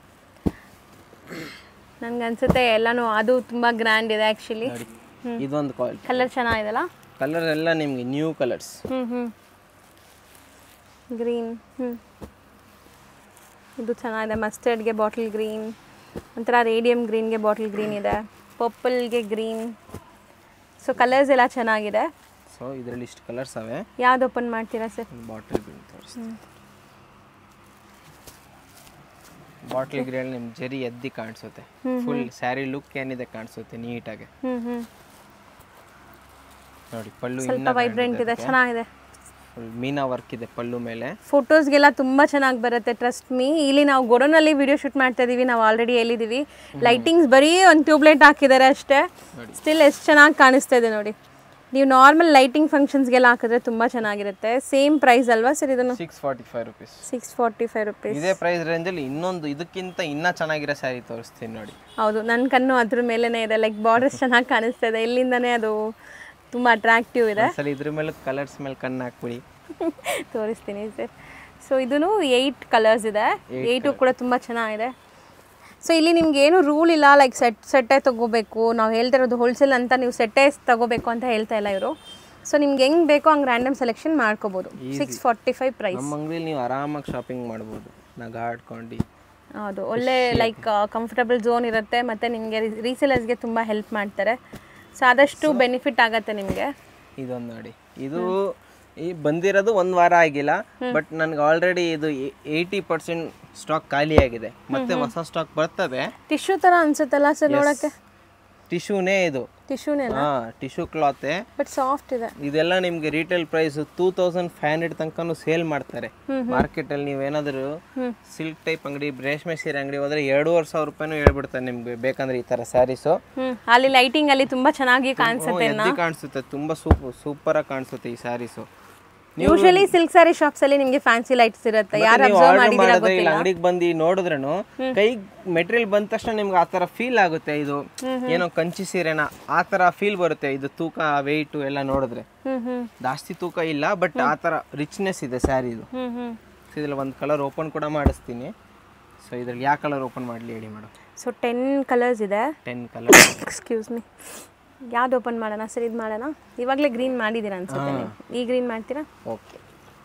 ನನಗೆ ಅನ್ಸುತ್ತೆ ಎಲ್ಲನೂ ಅದು ತುಂಬ ಗ್ರ್ಯಾಂಡ್ ಇದೆ ಆ್ಯಕ್ಚುಲಿ ನೋಡಿ ಇದೊಂದು ಕ್ವಾಲಿಟಿ ಕಲರ್ ಚೆನ್ನಾಗಿದೆಲ್ಲ ಕಲರ್ ಎಲ್ಲ ನಿಮ್ಗೆ ನ್ಯೂ ಕಲರ್ಸ್ ಹ್ಞೂ ಹ್ಞೂ ಗ್ರೀನ್ ಹ್ಞೂ ಇದು ಚೆನ್ನಾಗಿದೆ ಮಸ್ಟರ್ಡ್ಗೆ ಬಾಟಲ್ ಗ್ರೀನ್ ಒಂಥರ ರೇಡಿಯಮ್ ಗ್ರೀನ್ಗೆ ಬಾಟಲ್ ಗ್ರೀನ್ ಇದೆ ಪರ್ಪಲ್ಗೆ ಗ್ರೀನ್ ಸೊ ಕಲರ್ಸ್ ಎಲ್ಲ ಚೆನ್ನಾಗಿದೆ ಸೊ ಇದರಲ್ಲಿ ಇಷ್ಟು ಕಲರ್ಸ್ ಅವೆ ಯಾವ್ದು ಓಪನ್ ಮಾಡ್ತೀರಾ ಸರ್ ಬಾಟಲ್ ಗ್ರೀನ್ ತೋರಿಸ್ತೀನಿ ಬಾಟಲ್ ಗ್ರೀನ್ ನಿಮ್ ಜರಿ ಎದ್ದಿ ಕಾಣಿಸುತ್ತೆ ಫುಲ್ ಸ್ಯಾರಿ ಲುಕ್ ಏನಿದೆ ಕಾಣಿಸುತ್ತೆ ನೀಟಾಗಿ ಹ್ಞೂ ಹ್ಞೂ ನೋಡಿ ಪಲ್ಲು ಸ್ವಲ್ಪ ವೈಬ್ರೆಂಟ್ ಇದೆ ಚೆನ್ನಾಗಿದೆ ಫುಲ್ ಮೀನಾ ವರ್ಕ್ ಇದೆ ಪಲ್ಲು ಮೇಲೆ ಫೋಟೋಸ್ಗೆಲ್ಲ ತುಂಬ ಚೆನ್ನಾಗಿ ಬರುತ್ತೆ ಟ್ರಸ್ಟ್ ಮೀ ಇಲ್ಲಿ ನಾವು ಗೊಡೋನಲ್ಲಿ ವಿಡಿಯೋ ಶೂಟ್ ಮಾಡ್ತಾ ಇದೀವಿ ನಾವು ಆಲ್ರೆಡಿ ಹೇಳಿದ್ದೀವಿ ಲೈಟಿಂಗ್ಸ್ ಬರೀ ಒಂದು ಟ್ಯೂಬ್ಲೈಟ್ ಹಾಕಿದ್ದಾರೆ ಅಷ್ಟೇ ಸ್ಟಿಲ್ ಎಷ್ಟು ಚೆನ್ನಾಗಿ ಕಾಣಿಸ್ತಾ ಇದೆ ನೋಡಿ ನೀವು ನಾರ್ಮಲ್ ಲೈಟಿಂಗ್ ಫಂಕ್ಷನ್ಸ್ಗೆಲ್ಲ ಹಾಕಿದ್ರೆ ತುಂಬ ಚೆನ್ನಾಗಿರುತ್ತೆ ಸೇಮ್ ಪ್ರೈಸ್ ಅಲ್ವಾ ಸರ್ ಇದನ್ನು six forty five rupees six forty five rupees ಇದೇ ಪ್ರೈಸ್ ರೇಂಜಲ್ಲಿ ಇನ್ನೊಂದು ಇದಕ್ಕಿಂತ ಇನ್ನೂ ಚೆನ್ನಾಗಿರೋ ಸ್ಯಾರಿ ತೋರಿಸ್ತೀನಿ ನೋಡಿ ಹೌದು ನನ್ನ ಕಣ್ಣು ಅದ್ರ ಮೇಲೇ ಇದೆ ಲೈಕ್ ಬಾರ್ಡರ್ಸ್ ಚೆನ್ನಾಗಿ ಕಾಣಿಸ್ತಾ ಇದೆ ಇಲ್ಲಿಂದನೇ ಅದು ತುಂಬ ಅಟ್ರಾಕ್ಟಿವ್ ಇದೆ ಒಂದ್ಸಲ ಇದ್ರ ಮೇಲೆ ಕಲರ್ಸ್ ಮೇಲೆ ಕಣ್ಣು ಹಾಕ್ಬಿಡಿ ತೋರಿಸ್ತೀನಿ ಸರ್ ಸೊ ಇದೂ ಏಯ್ಟ್ ಕಲರ್ಸ್ ಇದೆ ಏಯ್ಟು ಕೂಡ ತುಂಬ ಚೆನ್ನಾಗಿದೆ ಸೊ ಇಲ್ಲಿ ನಿಮ್ಗೆ ಏನು ರೂಲ್ ಇಲ್ಲ ಲೈಕ್ ಸೆಟ್ ಸೆಟ್ಟೇ ತೊಗೋಬೇಕು ನಾವು ಹೇಳ್ತಿರೋದು ಹೋಲ್ಸೇಲ್ ಅಂತ ನೀವು ಸೆಟ್ಟೇ ತಗೋಬೇಕು ಅಂತ ಹೇಳ್ತಾ ಇಲ್ಲ ಇವರು ಸೊ ನಿಮ್ಗೆ ಹೆಂಗೆ ಬೇಕೋ ಹಂಗೆ ರ್ಯಾಂಡಮ್ ಸೆಲೆಕ್ಷನ್ ಮಾಡ್ಕೋಬೋದು ಸಿಕ್ಸ್ ಫಾರ್ಟಿ ಫೈವ್ ಪ್ರೈಸ್ ನಮ್ಮ ಅಂಗಡಿಲಿ ನೀವು ಆರಾಮಾಗಿ ಶಾಪಿಂಗ್ ಮಾಡ್ಬೋದು ನಗ ಆಡ್ಕೊಂಡು ಹೌದು ಒಳ್ಳೆ ಲೈಕ್ ಕಂಫರ್ಟಬಲ್ ಝೋನ್ ಇರುತ್ತೆ ಮತ್ತು ನಿಮಗೆ ರೀಸೇಲರ್ಸ್ಗೆ ತುಂಬ ಹೆಲ್ಪ್ ಮಾಡ್ತಾರೆ ಸೊ ಆದಷ್ಟು ಬೆನಿಫಿಟ್ ಆಗುತ್ತೆ ನಿಮಗೆ ಇದೊಂದು ನೋಡಿ ಇದು ಈ ಬಂದಿರೋದು ಒಂದು ವಾರ ಆಗಿಲ್ಲ ಬಟ್ ನನ್ಗೆ ಆಲ್ರೆಡಿ ಇದು ಏಯ್ಟಿ ಪರ್ಸೆಂಟ್ ಸ್ಟಾಕ್ ಖಾಲಿ ಆಗಿದೆ ಮತ್ತೆ ಹೊಸ ಸ್ಟಾಕ್ ಬರ್ತದೆ ಟಿಶ್ಯೂ ಥರ ಅನ್ಸುತ್ತಲ್ಲ ಸರ್ ನೋಡೋಕ್ಕೆ ಟಿಶ್ಯೂನೇ ಇದು ಟಿಶ್ಯೂನೇ ಹಾ ಟಿಶ್ಯೂ ಕ್ಲಾತೆ ಬಟ್ ಸಾಫ್ಟ್ ಇದೆ ಇದೆಲ್ಲ ನಿಮ್ಗೆ retail price two thousand five hundred ತನಕನೂ ಸೇಲ್ ಮಾಡ್ತಾರೆ ಮಾರ್ಕೆಟ್ ಅಲ್ಲಿ ನೀವೇನಾದ್ರು ಸಿಲ್ಕ್ ಟೈಪ್ ಅಂಗಡಿ ರೇಷ್ಮೆ ಸೀರೆ ಅಂಗಡಿ ಹೋದ್ರೆ ಎರಡೂವರೆ ಸಾವಿರ ರೂಪಾಯಿನೂ ಹೇಳ್ಬಿಡ್ತಾರೆ ನಿಮ್ಗೆ ಬೇಕಂದ್ರೆ ಈ ತರ ಸ್ಯಾರೀಸು ಹ್ಞೂ ಅಲ್ಲಿ ಲೈಟಿಂಗ್ ಅಲ್ಲಿ ತುಂಬ ಚೆನ್ನಾಗಿ ಕಾಣಿಸುತ್ತೆ ಎದ್ದಿ ಕಾಣಿಸುತ್ತೆ ತುಂಬಾ ಸೂಪರ್ ಸೂಪರ್ ಆಗಿ ಕಾಣಿಸುತ್ತೆ ಈ saris usually silk sari shops ಅಲ್ಲಿ ನಿಮಗೆ ಫ್ಯಾನ್ಸಿ ಲೈಟ್ಸ್ ಇರುತ್ತೆ ಯಾರು ನೀವು ಅಬ್ಸರ್ವ್ ಆರ್ಡರ್ ಮಾಡಿದ್ದೀರಾ ಮಾಡಿದ್ರೆ ಇಲ್ಲಿ ಗೊತ್ತಿಲ್ಲ ಅಂಗಡಿಗೆ ಬಂದು ನೋಡಿದ್ರೂ ಕೈ ಮೆಟೀರಿಯಲ್ ಬಂದ ತಕ್ಷಣ ನಿಮ್ಗೆ ಆ ತರ ಫೀಲ್ ಆಗುತ್ತೆ ಇದು ಏನೋ ಕಂಚಿ ಸೀರೆನ ಆ ತರ ಫೀಲ್ ಬರುತ್ತೆ ಇದು ತೂಕ ವೆಯ್ಟು ಎಲ್ಲ ನೋಡಿದ್ರೆ ಹ್ಮ್ ಹ್ಮ್ ಜಾಸ್ತಿ ತೂಕ ಇಲ್ಲ ಬಟ್ ಆ ತರ ರಿಚ್ನೆಸ್ ಇದೆ ಸ್ಯಾರಿ ಇದು ಹ್ಮ್ ಹ್ಮ್ ಸೊ ಇದ್ರಲ್ಲಿ ಒಂದು ಕಲರ್ ಓಪನ್ ಕೂಡ ಮಾಡಿಸ್ತೀನಿ ಸೊ ಇದ್ರಲ್ಲಿ ಯಾವ ಕಲರ್ ಓಪನ್ ಮಾಡಲಿ ಹೇಳಿ ಮೇಡಮ್ ಸೊ ಟೆನ್ ಕಲರ್ಸ್ ಇದೆ ಟೆನ್ ಕಲರ್ ಎಕ್ಸ್ಕ್ಯೂಸ್ ಮಿ ಯಾವ್ದು ಓಪನ್ ಮಾಡೋಣ ಸರ್ ಇದು ಮಾಡೋಣ ಇವಾಗಲೇ ಗ್ರೀನ್ ಮಾಡಿದ್ದೀರಾ ಅನ್ಸುತ್ತೆ ನೀವು ಈ ಗ್ರೀನ್ ಮಾಡ್ತೀರಾ ಓಕೆ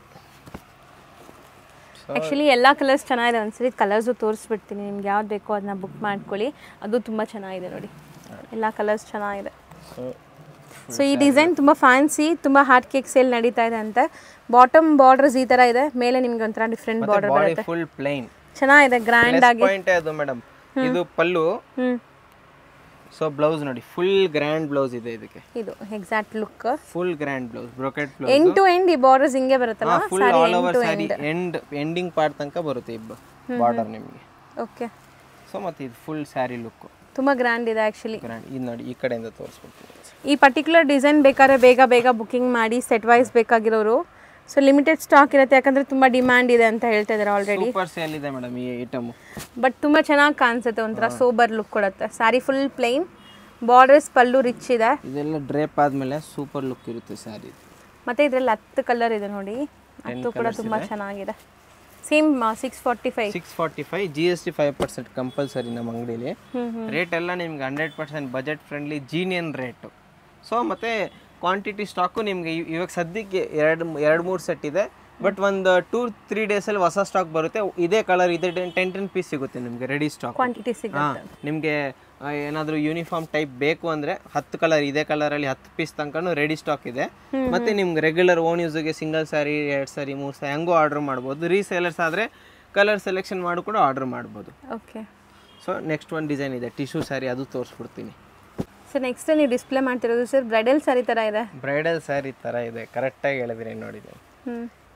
ಆ್ಯಕ್ಚುಲಿ ಎಲ್ಲ ಕಲರ್ಸ್ ಚೆನ್ನಾಗಿದೆ ಒಂದ್ಸರಿ ಕಲರ್ಸು ತೋರಿಸ್ಬಿಡ್ತೀನಿ ನಿಮ್ಗೆ ಯಾವ್ದು ಬೇಕೋ ಅದನ್ನ ಬುಕ್ ಮಾಡ್ಕೊಳ್ಳಿ ಅದು ತುಂಬ ಚೆನ್ನಾಗಿದೆ ನೋಡಿ ಎಲ್ಲ ಕಲರ್ಸ್ ಚೆನ್ನಾಗಿದೆ ಸೊ ಸೊ ಈ ಡಿಸೈನ್ ತುಂಬ ಫ್ಯಾನ್ಸಿ ತುಂಬ ಹಾರ್ಟ್ ಕೇಕ್ ಸೇಲ್ ನಡೀತಾ ಇದೆ ಅಂತೆ ಬಾಟಮ್ ಬಾರ್ಡರ್ಸ್ ಈ ಥರ ಇದೆ ಮೇಲೆ ನಿಮ್ಗೆ ಒಂಥರ ಡಿಫ್ರೆಂಟ್ ಬಾರ್ಡರ್ ಬಾಡಿ ಬರುತ್ತೆ ಫುಲ್ ಪ್ಲೈನ್ ಚೆನ್ನಾಗಿದೆ ಗ್ರ್ಯಾಂಡ್ ಆಗಿ ಪಾಯಿಂಟ್ ಅದು ಮೇಡಮ್ ಇದು ಪಲ್ಲು ಹ್ಞೂ ಸೊ ಬ್ಲೌಸ್ ನೋಡಿ ಫುಲ್ ಗ್ರ್ಯಾಂಡ್ ಬ್ಲೌಸ್ ಇದೆ ಇದಕ್ಕೆ ಇದು exact look full grand blouse brocade blouse end to end ಈ ಬಾರ್ಡರ್ಸ್ ಹಿಂಗೆ ಬರುತ್ತಲ್ಲ full all over sari end ending part ತನಕ ಬರುತ್ತೆ ಇಬ್ಬ ಬಾರ್ಡರ್ ನಿಮಗೆ ಓಕೆ ಸೊ ಮತ್ತೆ ಇದು ಫುಲ್ ಸ್ಯಾರಿ ಲುಕ್ ತುಂಬ ಗ್ರ್ಯಾಂಡ್ ಇದೆ ಆ್ಯಕ್ಚುಲಿ ಗ್ರ್ಯಾಂಡ್ ಇದು ನೋಡಿ ಈ ಕಡೆಯಿಂದ ತೋರಿಸ್ಬಿಡ್ತೀನಿ ಈ ಪರ್ಟಿಕ್ಯುಲರ್ ಡಿಸೈನ್ ಬೇಕಾದ್ರೆ ಬೇಗ ಬೇಗ ಬುಕಿಂಗ್ ಮಾಡಿ ಸೆಟ್ ವೈಸ್ ಬೇಕಾಗಿರೋರು ಸೊ ಲಿಮಿಟೆಡ್ ಸ್ಟಾಕ್ ಇರುತ್ತೆ ಯಾಕಂದರೆ ತುಂಬ ಡಿಮ್ಯಾಂಡ್ ಇದೆ ಅಂತ ಹೇಳ್ತಾ ಇದ್ದಾರೆ ಆಲ್ರೆಡಿ ಸೂಪರ್ ಸೇಲ್ ಇದೆ ಮೇಡಮ್ ಈ ಐಟಮ್ ಬಟ್ ತುಂಬ ಚೆನ್ನಾಗಿ ಕಾಣಿಸುತ್ತೆ ಒಂಥರ ಸೋಬರ್ ಲುಕ್ ಕೊಡುತ್ತೆ sari full plain borders pallu rich ಇದೆ ಇದೆಲ್ಲ ಡ್ರೇಪ್ ಆದ್ಮೇಲೆ ಸೂಪರ್ ಲುಕ್ ಇರುತ್ತೆ ಸ್ಯಾರಿ ಮತ್ತು ಇದರಲ್ಲಿ ಹತ್ತು ಕಲರ್ ಇದೆ ನೋಡಿ ಹತ್ತು ಕೂಡ ತುಂಬ ಚೆನ್ನಾಗಿದೆ same six forty five six forty five G S T five percent compulsory ನಮ್ಮ ಅಂಗಡಿಲಿ ರೇಟ್ ಎಲ್ಲ ನಿಮ್ಗೆ hundred percent budget friendly genuine rate so ಮತ್ತೆ ಕ್ವಾಂಟಿಟಿ ಸ್ಟಾಕು ನಿಮಗೆ ಇವಾಗ ಸದ್ಯಕ್ಕೆ ಎರಡು ಎರಡು ಮೂರು ಸೆಟ್ ಇದೆ ಬಟ್ ಒಂದು ಟೂ ತ್ರೀ ಡೇಸಲ್ಲಿ ಹೊಸ ಸ್ಟಾಕ್ ಬರುತ್ತೆ ಇದೇ ಕಲರ್ ಇದೆ ಟೆನ್ ಟೆನ್ ಪೀಸ್ ಸಿಗುತ್ತೆ ನಿಮಗೆ ರೆಡಿ ಸ್ಟಾಕ್ ಕ್ವಾಂಟಿಟಿ ಸಿಗುತ್ತೆ ನಿಮಗೆ ಏನಾದರೂ ಯೂನಿಫಾರ್ಮ್ ಟೈಪ್ ಬೇಕು ಅಂದರೆ ಹತ್ತು ಕಲರ್ ಇದೇ ಕಲರಲ್ಲಿ ಹತ್ತು ಪೀಸ್ ತನಕನೂ ರೆಡಿ ಸ್ಟಾಕ್ ಇದೆ ಮತ್ತೆ ನಿಮ್ಗೆ ರೆಗ್ಯುಲರ್ ಓನ್ ಯೂಸ್ಗೆ ಸಿಂಗಲ್ ಸ್ಯಾರಿ ಎರಡು ಸಾರಿ ಮೂರು ಸಾರಿ ಹೆಂಗೂ ಆರ್ಡರ್ ಮಾಡ್ಬೋದು ರೀಸೇಲರ್ಸ್ ಆದರೆ ಕಲರ್ ಸೆಲೆಕ್ಷನ್ ಮಾಡಿ ಕೂಡ ಆರ್ಡರ್ ಮಾಡ್ಬೋದು ಓಕೆ ಸೊ ನೆಕ್ಸ್ಟ್ ಒಂದು ಡಿಸೈನ್ ಇದೆ ಟಿಶ್ಯೂ ಸ್ಯಾರಿ ಅದು ತೋರಿಸ್ಬಿಡ್ತೀನಿ ಸರ್ ನೆಕ್ಸ್ಟ್ ನೀವು ಡಿಸ್ಪ್ಲೇ ಮಾಡ್ತಿರೋದು ಸರ್ ಬ್ರೈಡಲ್ ಸ್ಯಾರಿ ಥರ ಇದೆ ಬ್ರೈಡಲ್ ಸ್ಯಾರಿ ಥರ ಇದೆ ಕರೆಕ್ಟಾಗಿ ಹೇಳಿದ್ರಿ ನೋಡಿದೆ ಹ್ಞೂ